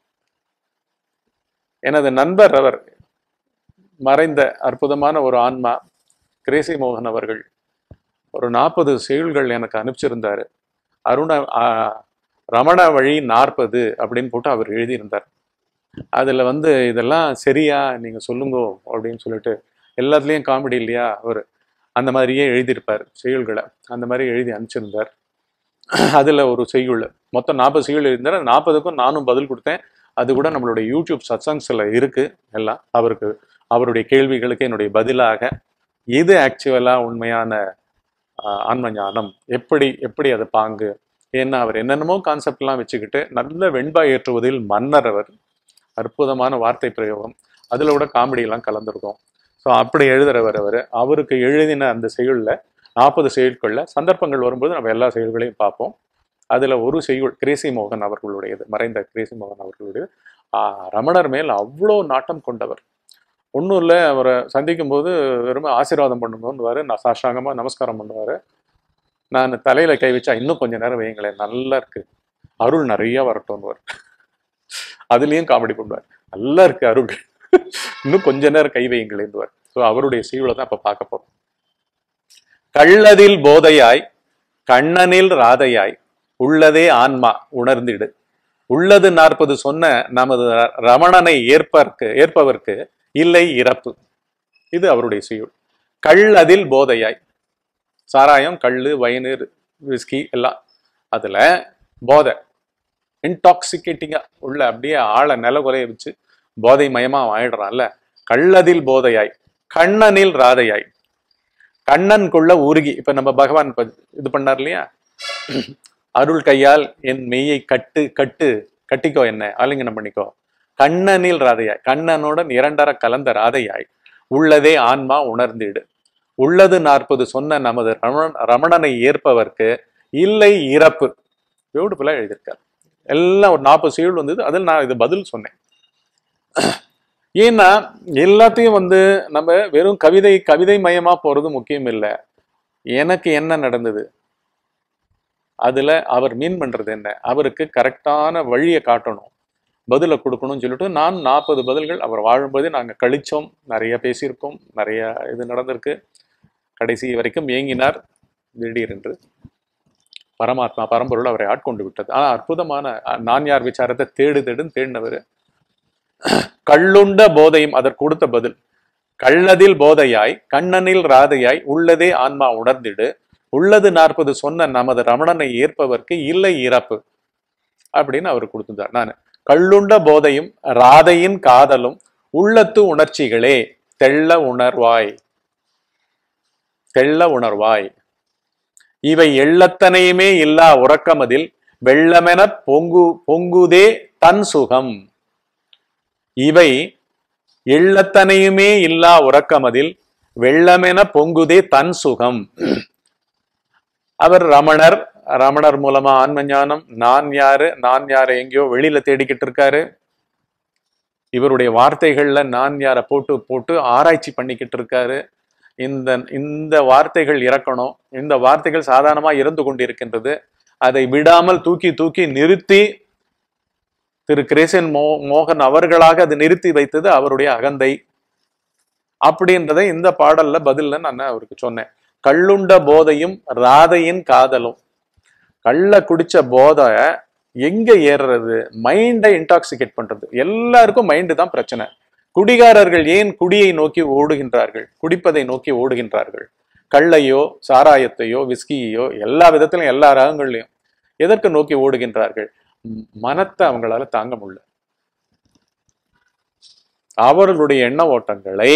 எனது நண்பர் அவர் மறைந்த அற்புதமான ஒரு ஆன்மா கிரேசி மோகன் அவர்கள் ஒரு நாற்பது செய்யுள்கள் எனக்கு அனுப்பிச்சிருந்தாரு அருண ஆ, ரமண வழி நாற்பது அப்படின்னு போட்டு அவர் எழுதியிருந்தார் அதுல வந்து இதெல்லாம் சரியா நீங்க சொல்லுங்கோ அப்படின்னு சொல்லிட்டு எல்லாத்துலயும் காமெடி இல்லையா அவர் அந்த மாதிரியே எழுதியிருப்பார் செய்யுள்களை அந்த மாதிரி எழுதி அனுப்பிச்சிருந்தார் அதுல ஒரு செய்யுள் மொத்தம் நாற்பது செய்யுள் எழுதியிருந்தார் நாற்பதுக்கும் நானும் பதில் கொடுத்தேன் அது கூட நம்மளுடைய யூடியூப் சத்சங்ஸ்ல இருக்கு எல்லாம் அவருக்கு அவருடைய கேள்விகளுக்கு என்னுடைய பதிலாக எது ஆக்சுவலா உண்மையான ஆஹ், ஆன்ம ஞானம் எப்படி எப்படி அது பாங்கு ஏன்னா அவர் என்னென்னமோ கான்செப்ட்லாம் வச்சுக்கிட்டு நல்ல வெண்பா ஏற்றுவதில் மன்னர் அவர் அற்புதமான வார்த்தை பிரயோகம் அதில் கூட காமெடியெல்லாம் கலந்துருக்கும் ஸோ அப்படி எழுதுறவர் அவர் அவருக்கு எழுதின அந்த செயலில் நாற்பது செயல்களில் சந்தர்ப்பங்கள் வரும்போது நம்ம எல்லா செயல்களையும் பார்ப்போம் அதுல ஒரு செய்யுள் கிரேசி மோகன் அவர்களுடையது மறைந்த கிரேசி மோகன் அவர்களுடைய ஆஹ், ரமணர் மேல் அவ்வளோ நாட்டம் கொண்டவர் ஒன்றும் இல்லை அவரை சந்திக்கும் போது வெறும் ஆசீர்வாதம் பண்ணுங்கன்னு நான் சாஷ்டாங்கமாக நமஸ்காரம் பண்ணுவார் நான் தலையில கை வச்சா இன்னும் கொஞ்ச நேரம் வைங்களேன் நல்லா இருக்கு அருள் நிறைய வரட்டும்னுவார் அதுலேயும் காமெடி பண்ணுவார் நல்லா இருக்கு அருள் இன்னும் கொஞ்ச நேரம் கை வைங்களேன்னுவார் ஸோ அவருடைய சீவுல தான் இப்போ பார்க்க போறோம் கள்ளதில் போதையாய் கண்ணனில் ராதையாய் உள்ளதே ஆன்மா உணர்ந்திடு உள்ளது நாற்பது சொன்ன நமது ர- ரமணனை ஏற்பற்கு ஏற்பவர்க்கு இல்லை இறப்பு இது அவருடைய செய்யுள் கள்ளதில் போதையாய் சாராயம் கள்ளு வயனு விஸ்கி எல்லாம் அதுல போதை இன்டாக்சிகேட்டிங்கா உள்ள அப்படியே ஆளை நிலகுறைய வச்சு போதை மயமா ஆயிடுறான்ல கள்ளதில் போதையாய் கண்ணனில் ராதையாய் கண்ணனுக்குள்ள உருகி இப்ப நம்ம பகவான் இப்ப இது பண்ணார் இல்லையா அருள் கையால் என் மெய்யை கட்டு கட்டு கட்டிக்கோ என்ன ஆலிங்கனம் பண்ணிக்கோ கண்ணனில் ராதையாய் கண்ணனுடன் இரண்டர கலந்த ராதையாய் உள்ளதே ஆன்மா உணர்ந்திடு உள்ளது நாற்பது சொன்ன நமது ரமண ரமணனை ஏற்பவர்க்கு இல்லை இறப்பு பியூட்டிஃபுல்லா எழுதியிருக்கார் எல்லாம் ஒரு நாற்பது சீல் வந்தது அதில் நான் இது பதில் சொன்னேன் ஏன்னா எல்லாத்தையும் வந்து நம்ம வெறும் கவிதை கவிதை மயமா போறது முக்கியம் இல்லை எனக்கு என்ன நடந்தது அதுல அவர் மீன் பண்றது என்ன அவருக்கு கரெக்டான வழியை காட்டணும் பதிலை கொடுக்கணும்னு சொல்லிட்டு நான் நாற்பது பதில்கள் அவர் வாழும்போது நாங்கள் கழிச்சோம் நிறைய பேசியிருக்கோம் நிறைய இது நடந்திருக்கு கடைசி வரைக்கும் ஏங்கினார் திடீரென்று பரமாத்மா பரம்பொருள் அவரை ஆட்கொண்டு விட்டது ஆனா அற்புதமான அஹ், நான் யார் விசாரத்தை தேடு தேடுன்னு தேடினவர் கள்ளுண்ட போதையும் அதற்கு கொடுத்த பதில் கள்ளதில் போதையாய் கண்ணனில் ராதையாய் உள்ளதே ஆன்மா உணர்ந்திடு உள்ளது நாற்பது சொன்ன நமது ரமணனை ஏற்பவர்க்கு இல்லை இறப்பு அப்படின்னு அவர் கொடுத்திருந்தார் நான் கள்ளுண்ட போதையும் ராதையின் காதலும் உள்ளத்து உணர்ச்சிகளே தெள்ள உணர்வாய் தெள்ள உணர்வாய் இவை எள்ளத்தனையுமே இல்லா உறக்கமதில் வெள்ளமென பொங்கு பொங்குதே தன் சுகம் இவை எள்ளத்தனையுமே இல்லா உறக்கமதில் வெள்ளமென பொங்குதே தன் சுகம் அவர் ரமணர் ரமணர் மூலமா ஆன்ம ஞானம் நான் யாரு நான் யாரை எங்கேயோ வெளியில தேடிக்கிட்டு இருக்காரு இவருடைய வார்த்தைகள்ல நான் யாரை போட்டு போட்டு ஆராய்ச்சி பண்ணிக்கிட்டு இருக்காரு இந்த இந்த வார்த்தைகள் இறக்கணும் இந்த வார்த்தைகள் சாதாரணமா இருந்து கொண்டிருக்கின்றது அதை விடாமல் தூக்கி தூக்கி நிறுத்தி திரு கிரேசன் மோ மோகன் அவர்களாக அது நிறுத்தி வைத்தது அவருடைய அகந்தை அப்படின்றதை இந்த பாடல்ல பதில்ல நான் அவருக்கு சொன்னேன் கள்ளுண்ட போதையும் ராதையின் காதலும் கள்ள குடிச்ச போதை எங்க ஏறுறது மைண்டை இன்டாக்சிகேட் பண்றது எல்லாருக்கும் மைண்டு தான் பிரச்சனை குடிகாரர்கள் ஏன் குடியை நோக்கி ஓடுகின்றார்கள் குடிப்பதை நோக்கி ஓடுகின்றார்கள் கள்ளையோ சாராயத்தையோ விஸ்கியையோ எல்லா விதத்திலும் எல்லா ரகங்கள்லையும் எதற்கு நோக்கி ஓடுகின்றார்கள் ம், மனத்தை அவங்களால தாங்க முடியல அவர்களுடைய எண்ண ஓட்டங்களை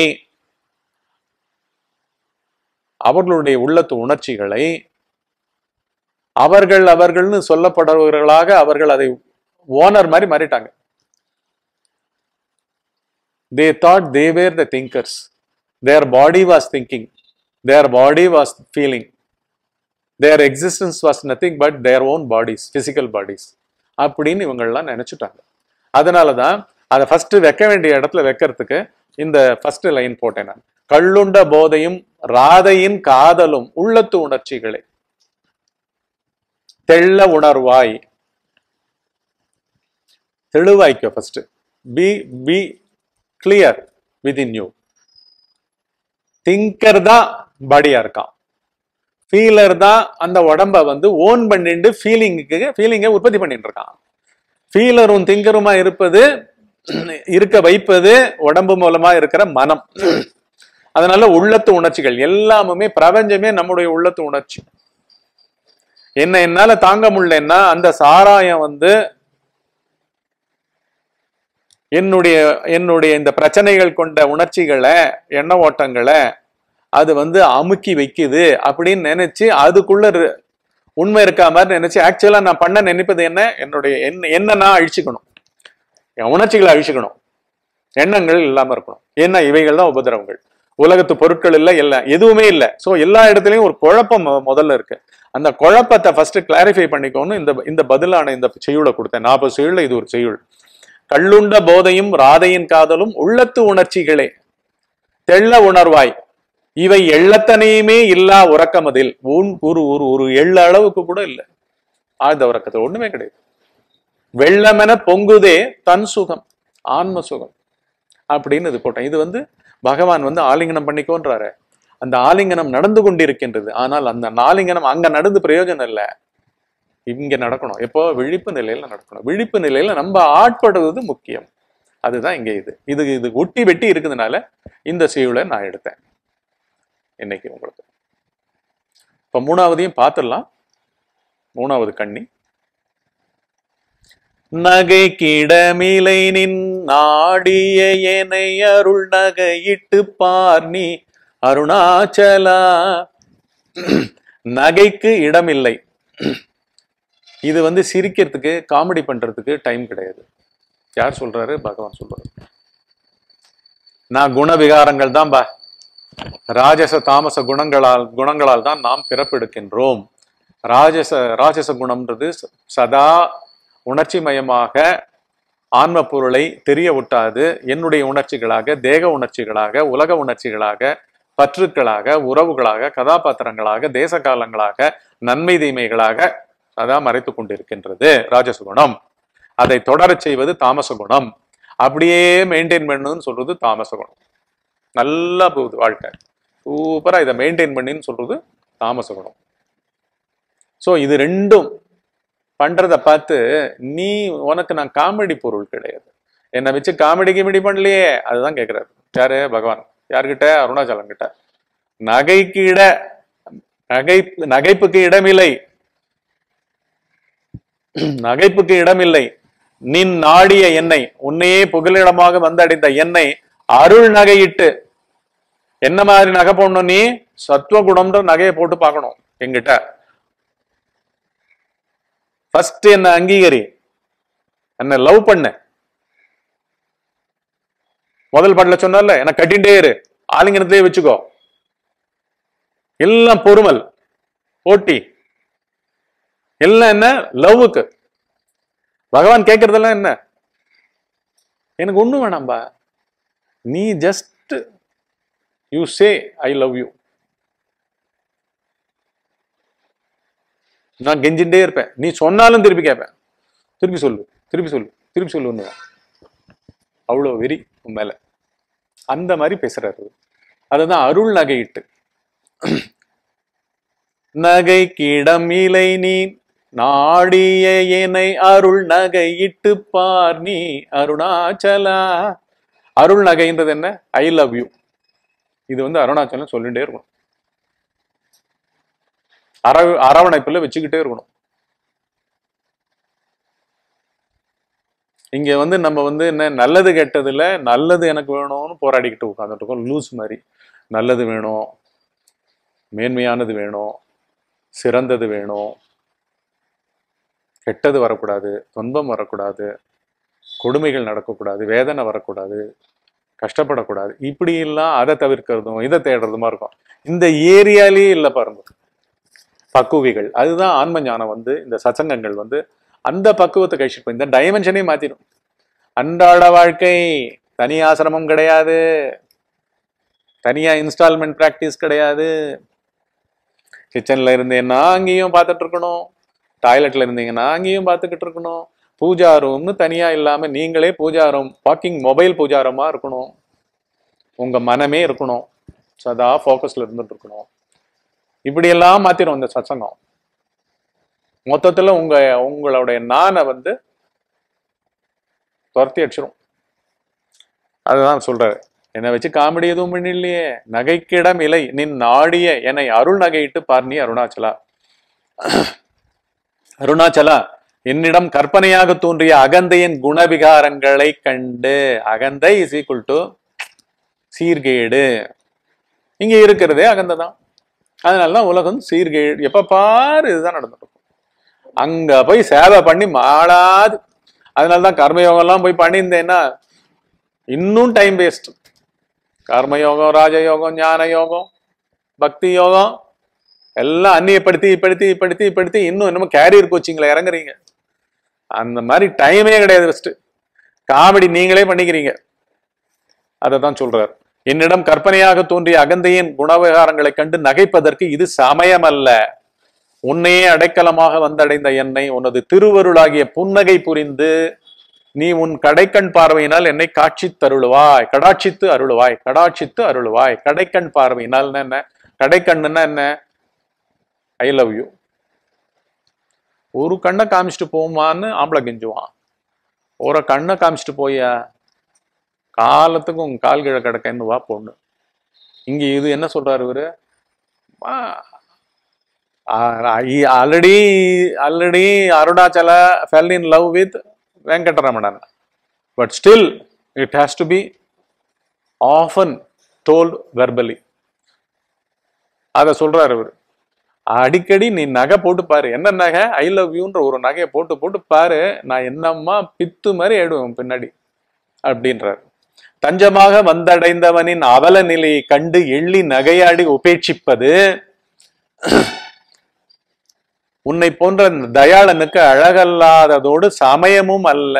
அவர்களுடைய உள்ளத்து உணர்ச்சிகளை அவர்கள் அவர்கள்னு சொல்லப்படுபவர்களாக அவர்கள் அதை ஓனர் மாதிரி மாறிட்டாங்க they thought they were the thinkers their body was thinking their body was feeling their existence was nothing but their own bodies physical bodies அப்படின்னு இவங்கெல்லாம் நினைச்சுட்டாங்க அதனால தான் அதை ஃபர்ஸ்ட் வைக்க வேண்டிய இடத்துல வைக்கிறதுக்கு இந்த ஃபர்ஸ்ட் லைன் போட்டேன் நான் கள்ளுண்ட போதையும் ராதையின் காதலும் உள்ளத்து உணர்ச்சிகளே தெள்ள உணர்வாய் தெளிவாய்க்கோ first be be clear within you thinker தான் பாடியா இருக்கான் ஃபீலர் தான் அந்த உடம்ப வந்து ஓன் பண்ணிட்டு ஃபீலிங்குக்கு ஃபீலிங்கை உற்பத்தி பண்ணிட்டு இருக்கான் ஃபீலரும் திங்கருமா இருப்பது இருக்க வைப்பது உடம்பு மூலமா இருக்கிற மனம் அதனால உள்ளத்து உணர்ச்சிகள் எல்லாமுமே பிரபஞ்சமே நம்முடைய உள்ளத்து உணர்ச்சி என்ன என்னால தாங்க முடியலன்னா அந்த சாராயம் வந்து என்னுடைய என்னுடைய இந்த பிரச்சனைகள் கொண்ட உணர்ச்சிகளை எண்ண ஓட்டங்களை அது வந்து அமுக்கி வைக்குது அப்படின்னு நினைச்சு அதுக்குள்ள ரு- உண்மை இருக்கா மாதிரி நினைச்சு ஆக்சுவலா நான் பண்ண நினைப்பது என்ன என்னுடைய என்ன என்ன நான் அழிச்சுக்கணும் என் உணர்ச்சிகளை அழிச்சுக்கணும் எண்ணங்கள் இல்லாம இருக்கணும் ஏன்னா இவைகள் தான் உபதிரவங்கள் உலகத்து பொருட்கள் இல்ல எல்லாம் எதுவுமே இல்ல சோ எல்லா இடத்துலயும் ஒரு குழப்பம் மொ- முதல்ல இருக்கு அந்த குழப்பத்தை ஃபர்ஸ்ட் கிளாரிஃபை பண்ணிக்கோன்னு இந்த இந்த பதிலான இந்த செய்யுளை கொடுத்தேன் நாற்பது செய்யுள்ல இது ஒரு செய்யுள் கள்ளுண்ட போதையும் ராதையின் காதலும் உள்ளத்து உணர்ச்சிகளே தெள்ள உணர்வாய் இவை எள்ளத்தனையுமே இல்லா உறக்கமதில் உன் ஒரு ஒரு ஒரு எள்ள அளவுக்கு கூட இல்ல ஆழ்ந்த உறக்கத்தில் ஒண்ணுமே கிடையாது வெள்ளமென பொங்குதே தன் சுகம் ஆன்ம சுகம் அப்படின்னு இது போட்டேன் இது வந்து பகவான் வந்து ஆலிங்கனம் பண்ணிக்கோன்றாரு அந்த ஆலிங்கனம் நடந்து கொண்டிருக்கின்றது ஆனால் அந்த ஆலிங்கனம் அங்க நடந்து பிரயோஜனம் இல்லை இங்க நடக்கணும் எப்போ விழிப்பு நிலையில நடக்கணும் விழிப்பு நிலையில நம்ம ஆட்படுவது முக்கியம் அதுதான் இங்க இது இது இது ஒட்டி வெட்டி இருக்குதுனால இந்த செய்யுளை நான் எடுத்தேன் இன்னைக்கு உங்களுக்கு இப்ப மூணாவதையும் பார்த்துடலாம் மூணாவது கண்ணி நகை கிடமிலை நின் நாடிய எனை அருள் நகையிட்டு பார் நீ அருணாச்சலா நகைக்கு இடமில்லை இது வந்து சிரிக்கிறதுக்கு காமெடி பண்றதுக்கு டைம் கிடையாது யார் சொல்றாரு பகவான் சொல்றாரு நான் குணவிகாரங்கள் தான் பா ராஜச தாமச குணங்களால் குணங்களால் தான் நாம் பிறப்பெடுக்கின்றோம் ராஜச ராஜச குணம்ன்றது ச- சதா உணர்ச்சி மயமாக ஆன்ம பொருளை தெரிய விட்டாது என்னுடைய உணர்ச்சிகளாக தேக உணர்ச்சிகளாக உலக உணர்ச்சிகளாக பற்றுக்களாக உறவுகளாக கதாபாத்திரங்களாக தேச காலங்களாக நன்மை தீமைகளாக அதான் மறைத்து கொண்டிருக்கின்றது ராஜச குணம் அதை தொடரச் செய்வது தாமச குணம் அப்படியே மெயின்டைன் பண்ணணும்னு சொல்றது தாமச குணம் நல்லா போகுது வாழ்க்கை சூப்பரா இதை மெயின்டைன் பண்ணின்னு சொல்றது தாமச குணம் ஸோ இது ரெண்டும் பண்றத பார்த்து நீ உனக்கு நான் காமெடி பொருள் கிடையாது என்னை வச்சு காமெடி கிமெடி பண்ணலையே அதுதான் கேட்கிறாரு யாரு பகவான் யார்கிட்ட அருணாச்சலம் கிட்ட நகைக்கு இட நகை நகைப்புக்கு இடமில்லை நகைப்புக்கு இடமில்லை நின் நாடிய எண்ணெய் உன்னையே புகலிடமாக வந்தடைந்த எண்ணெய் அருள் நகையிட்டு என்ன மாதிரி நகை போடணும் நீ சத்துவகுணம்ன்ற நகையை போட்டு பார்க்கணும் எங்கிட்ட ஃபர்ஸ்ட் என்ன அங்கீகரி என்ன லவ் பண்ண முதல் பாட்டுல சொன்னல என்ன கட்டிண்டே இரு ஆலிங்கனத்தையே வச்சுக்கோ எல்லாம் பொறுமல் போட்டி எல்லாம் என்ன லவ்வுக்கு பகவான் கேட்கறதெல்லாம் என்ன எனக்கு ஒண்ணும் வேணாம்பா நீ just you say I love you நான் கெஞ்சிண்டே இருப்பேன் நீ சொன்னாலும் திருப்பி கேட்பேன் திருப்பி சொல்லு திருப்பி சொல்லு திருப்பி சொல்லுன்னு அவ்வளோ வெறி உன் மேல அந்த மாதிரி பேசுறாரு அதுதான் அருள் நகையிட்டு நகை கிடம் இலை நீ நாடிய எனை அருள் நகையிட்டு பார் நீ அருணாச்சலா அருள் நகைன்றது என்ன ஐ லவ் யூ இது வந்து அருணாச்சலம் சொல்லிட்டே இருக்கணும் அர அரவணைப்புல வச்சுக்கிட்டே இருக்கணும் இங்க வந்து நம்ம வந்து என்ன நல்லது கெட்டதுல நல்லது எனக்கு வேணும்னு போராடிக்கிட்டு உட்காந்துட்டு இருக்கோம் லூஸ் மாதிரி நல்லது வேணும் மேன்மையானது வேணும் சிறந்தது வேணும் கெட்டது வரக்கூடாது துன்பம் வரக்கூடாது கொடுமைகள் நடக்கக்கூடாது வேதனை வரக்கூடாது கஷ்டப்படக்கூடாது இப்படி எல்லாம் அதை தவிர்க்கிறதும் இதை தேடுறதுமா இருக்கும் இந்த ஏரியாலேயே இல்லை பாருங்க பக்குவிகள் அதுதான் ஆன்ம ஞானம் வந்து இந்த சத்சங்கங்கள் வந்து அந்த பக்குவத்தை கழிச்சிட்டு போய் இந்த டைமென்ஷனே மாத்திடும் அன்றாட வாழ்க்கை தனி ஆசிரமம் கிடையாது தனியா இன்ஸ்டால்மெண்ட் பிராக்டிஸ் கிடையாது கிச்சன்ல இருந்தேன்னா அங்கேயும் பார்த்துட்டு இருக்கணும் டாய்லெட்ல இருந்தீங்கன்னா அங்கேயும் பார்த்துக்கிட்டு இருக்கணும் பூஜா ரூம்னு தனியா இல்லாம நீங்களே puja room walking mobile puja ரூமா இருக்கணும் உங்க மனமே இருக்கணும் சதா ஃபோக்கஸ்ல இருந்துட்டு இருக்கணும் இப்படி எல்லாம் மாத்திரும் இந்த சத்சங்கம் மொத்தத்துல உங்க உங்களுடைய நானை வந்து துரத்தி அடிச்சிரும் அதுதான் சொல்றாரு என்னை வச்சு காமெடி எதுவும் பண்ணிடலையே நகைக்கிடம் இலை நின் நாடிய என்னை அருள் நகையிட்டு பார்னி அருணாச்சலா அருணாச்சலா என்னிடம் கற்பனையாக தோன்றிய அகந்தையின் குணவிகாரங்களை கண்டு அகந்தை இஸ் ஈக்குவல் டு சீர்கேடு இங்க இருக்கிறதே அகந்தை தான் அதனாலதான் உலகம் சீர்கேடு எப்ப பாரு இதுதான் நடந்துட்டு இருக்கும் அங்க போய் சேவை பண்ணி மாளாது அதனாலதான் கர்மயோகம் எல்லாம் போய் பண்ணியிருந்தேன்னா இன்னும் டைம் வேஸ்ட் கர்மயோகம் ராஜயோகம் ஞான யோகம் பக்தி யோகம் எல்லாம் அந்நியப்படுத்தி படுத்தி படுத்தி படுத்தி இன்னும் என்னமோ கேரியர் கோச்சிங்ல இறங்குறீங்க அந்த மாதிரி டைமே கிடையாது ஃபர்ஸ்ட் காமெடி நீங்களே பண்ணிக்கிறீங்க அதை தான் சொல்றார் என்னிடம் கற்பனையாக தோன்றிய அகந்தையின் குணவிகாரங்களை கண்டு நகைப்பதற்கு இது சமயமல்ல உன்னையே அடைக்கலமாக வந்தடைந்த என்னை உனது திருவருளாகிய புன்னகை புரிந்து நீ உன் கடைக்கண் பார்வையினால் என்னை காட்சி தருளுவாய் கடாட்சித்து அருளுவாய் கடாட்சித்து அருளுவாய் கடைக்கண் பார்வையினால் என்ன கடைக்கண்ணுன்னா என்ன ஐ லவ் யூ ஒரு கண்ணை காமிச்சிட்டு போமான்னு ஆம்பளை கெஞ்சுவான் ஒரு கண்ணை காமிச்சிட்டு போயா காலத்துக்கும் உன் கால் கீழே கிடக்கன்னு வா பொண்ணு இங்க இது என்ன சொல்றாரு இவரு already already Arunachala fell in love with Venkataramanan but still it has to be often told verbally அதை சொல்றாரு இவர் அடிக்கடி நீ நகை போட்டு பாரு என்ன நகை ஐ லவ் யூன்ற ஒரு நகையை போட்டு போட்டு பாரு நான் என்னம்மா பித்து மாதிரி ஆயிடுவேன் பின்னாடி அப்படின்றார் தஞ்சமாக வந்தடைந்தவனின் அவல நிலையை கண்டு எள்ளி நகையாடி உபேட்சிப்பது உன்னை போன்ற இந்த தயாளனுக்கு அழகல்லாததோடு சமயமும் அல்ல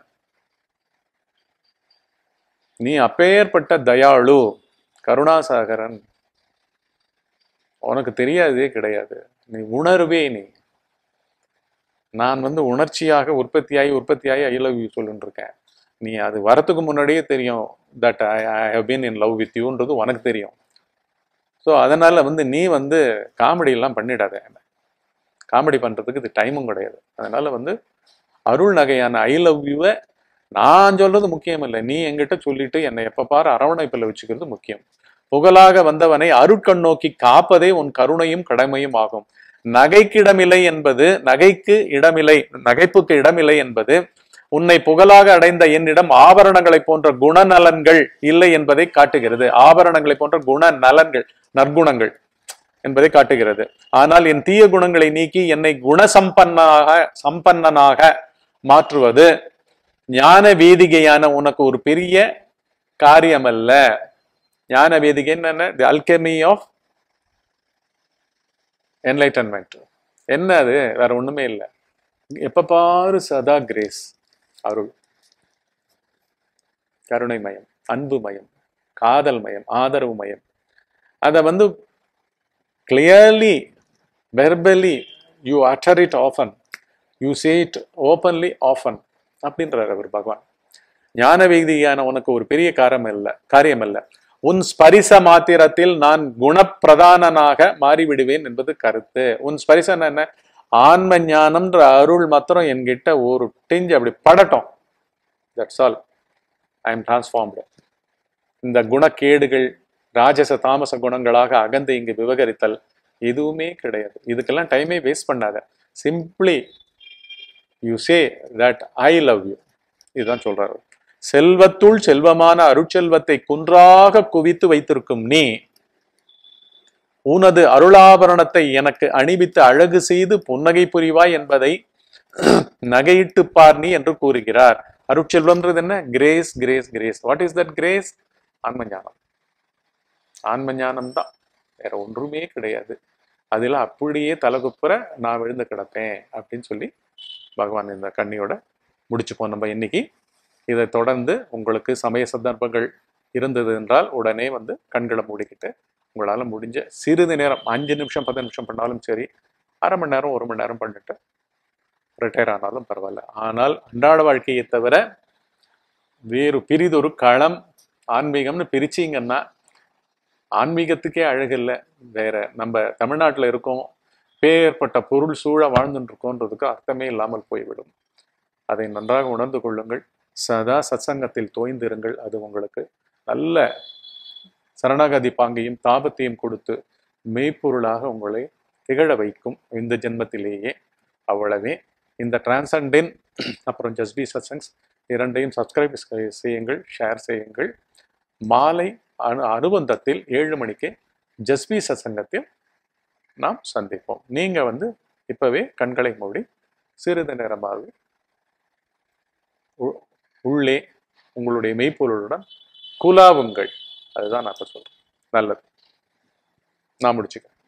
நீ அப்பேற்பட்ட தயாளு கருணாசாகரன் உனக்கு தெரியாதே கிடையாது நீ உணர்வே நீ நான் வந்து உணர்ச்சியாக உற்பத்தியாகி உற்பத்தியாகி ஐ லவ் யூ சொல்லிட்டு இருக்கேன் நீ அது வரத்துக்கு முன்னாடியே தெரியும் that I I have been in love with யூன்றது உனக்கு தெரியும் ஸோ அதனால வந்து நீ வந்து காமெடி எல்லாம் பண்ணிடாத காமெடி பண்றதுக்கு இது டைமும் கிடையாது அதனால வந்து அருள் நகையான ஐ லவ் யூவை நான் சொல்றது முக்கியம் இல்லை நீ என்கிட்ட சொல்லிட்டு என்னை எப்ப பாரு அரவணைப்பில் வச்சுக்கிறது முக்கியம் புகழாக வந்தவனை அருட்கண் நோக்கி காப்பதே உன் கருணையும் கடமையும் ஆகும் நகைக்கு இடமில்லை என்பது நகைக்கு இடமில்லை நகைப்புக்கு இடமில்லை என்பது உன்னை புகழாக அடைந்த என்னிடம் ஆபரணங்களை போன்ற குணநலன்கள் இல்லை என்பதை காட்டுகிறது ஆபரணங்களை போன்ற குண நலன்கள் நற்குணங்கள் என்பதை காட்டுகிறது ஆனால் என் தீய குணங்களை நீக்கி என்னை குணசம்பன்னாக சம்பன்னனாக மாற்றுவது ஞான வேதிகையான உனக்கு ஒரு பெரிய காரியம் அல்ல ஞான வேதிகை என்னென்ன தி அல்கெமி ஆஃப் என்லைட்டன்மெண்ட் என்ன அது வேற ஒண்ணுமே இல்லை எப்ப பாரு சதா கிரேஸ் அருள் கருணை மயம் அன்பு மயம் காதல் மயம் ஆதரவு மயம் அதை வந்து clearly verbally you utter it often you say it openly often அப்படின்றார் அவர் பகவான் ஞான வேதியான உனக்கு ஒரு பெரிய காரம் இல்ல காரியம் அல்ல உன் ஸ்பரிச மாத்திரத்தில் நான் குணப்பிரதானனாக மாறிவிடுவேன் என்பது கருத்து உன் ஸ்பரிசம் என்ன ஆன்ம ஞானம்ன்ற அருள் மாத்திரம் என்கிட்ட ஒரு டிஞ்சு அப்படி படட்டும் that's all I am transformed இந்த குணக்கேடுகள் ராஜச தாமச குணங்களாக அகந்து இங்கு விவகரித்தல் எதுவுமே கிடையாது இதுக்கெல்லாம் டைமே வேஸ்ட் பண்ணாத simply you say that I love you இதுதான் சொல்றாரு செல்வத்துள் செல்வமான அருட்செல்வத்தை குன்றாக குவித்து வைத்திருக்கும் நீ உனது அருளாபரணத்தை எனக்கு அணிவித்து அழகு செய்து புன்னகை புரிவாய் என்பதை நகையிட்டு பார் நீ என்று கூறுகிறார் அருட்செல்வம்ன்றது என்ன grace grace grace what is that grace ஆன்ம ஞானம் ஆன்ம ஞானம் தான் வேற ஒன்றுமே கிடையாது அதில் அப்படியே தலகுப்புற நான் விழுந்து கிடப்பேன் அப்படின்னு சொல்லி பகவான் இந்த கண்ணியோட முடிச்சுப்போம் நம்ம இன்னைக்கு இதை தொடர்ந்து உங்களுக்கு சமய சந்தர்ப்பங்கள் இருந்தது என்றால் உடனே வந்து கண்களை மூடிக்கிட்டு உங்களால் முடிஞ்ச சிறிது நேரம் அஞ்சு நிமிஷம் பத்து நிமிஷம் பண்ணாலும் சரி அரை மணி நேரம் ஒரு மணி நேரம் பண்ணிட்டு ரிட்டையர் ஆனாலும் பரவாயில்ல ஆனால் அன்றாட வாழ்க்கையை தவிர வேறு பிரிதொரு களம் ஆன்மீகம்னு பிரிச்சிங்கன்னா ஆன்மீகத்துக்கே அழகில்லை வேற நம்ம தமிழ்நாட்டில் இருக்கோம் பேர்பட்ட பொருள் சூழ வாழ்ந்துட்டு இருக்கோன்றதுக்கு அர்த்தமே இல்லாமல் போய்விடும் அதை நன்றாக உணர்ந்து கொள்ளுங்கள் சதா சத்சங்கத்தில் தோய்ந்திருங்கள் அது உங்களுக்கு நல்ல சரணாகதி பாங்கையும் தாபத்தையும் கொடுத்து மெய்ப்பொருளாக உங்களை திகழ வைக்கும் இந்த ஜென்மத்திலேயே அவ்வளவே இந்த டிரான்சண்டின் அப்புறம் ஜஸ்பி சத்சங்ஸ் இரண்டையும் சப்ஸ்கிரைப் செய்யுங்கள் ஷேர் செய்யுங்கள் மாலை அனு அனுபந்தத்தில் ஏழு மணிக்கு ஜஸ்பி சத்சங்கத்தில் நாம் சந்திப்போம் நீங்க வந்து இப்பவே கண்களை மூடி சிறிது நேரமாக உ- உள்ளே உங்களுடைய மெய்ப்பொருளுடன் குலாவுங்கள் அதுதான் நான் இப்ப சொல்றேன் நல்லது நான் முடிச்சுக்கிறேன்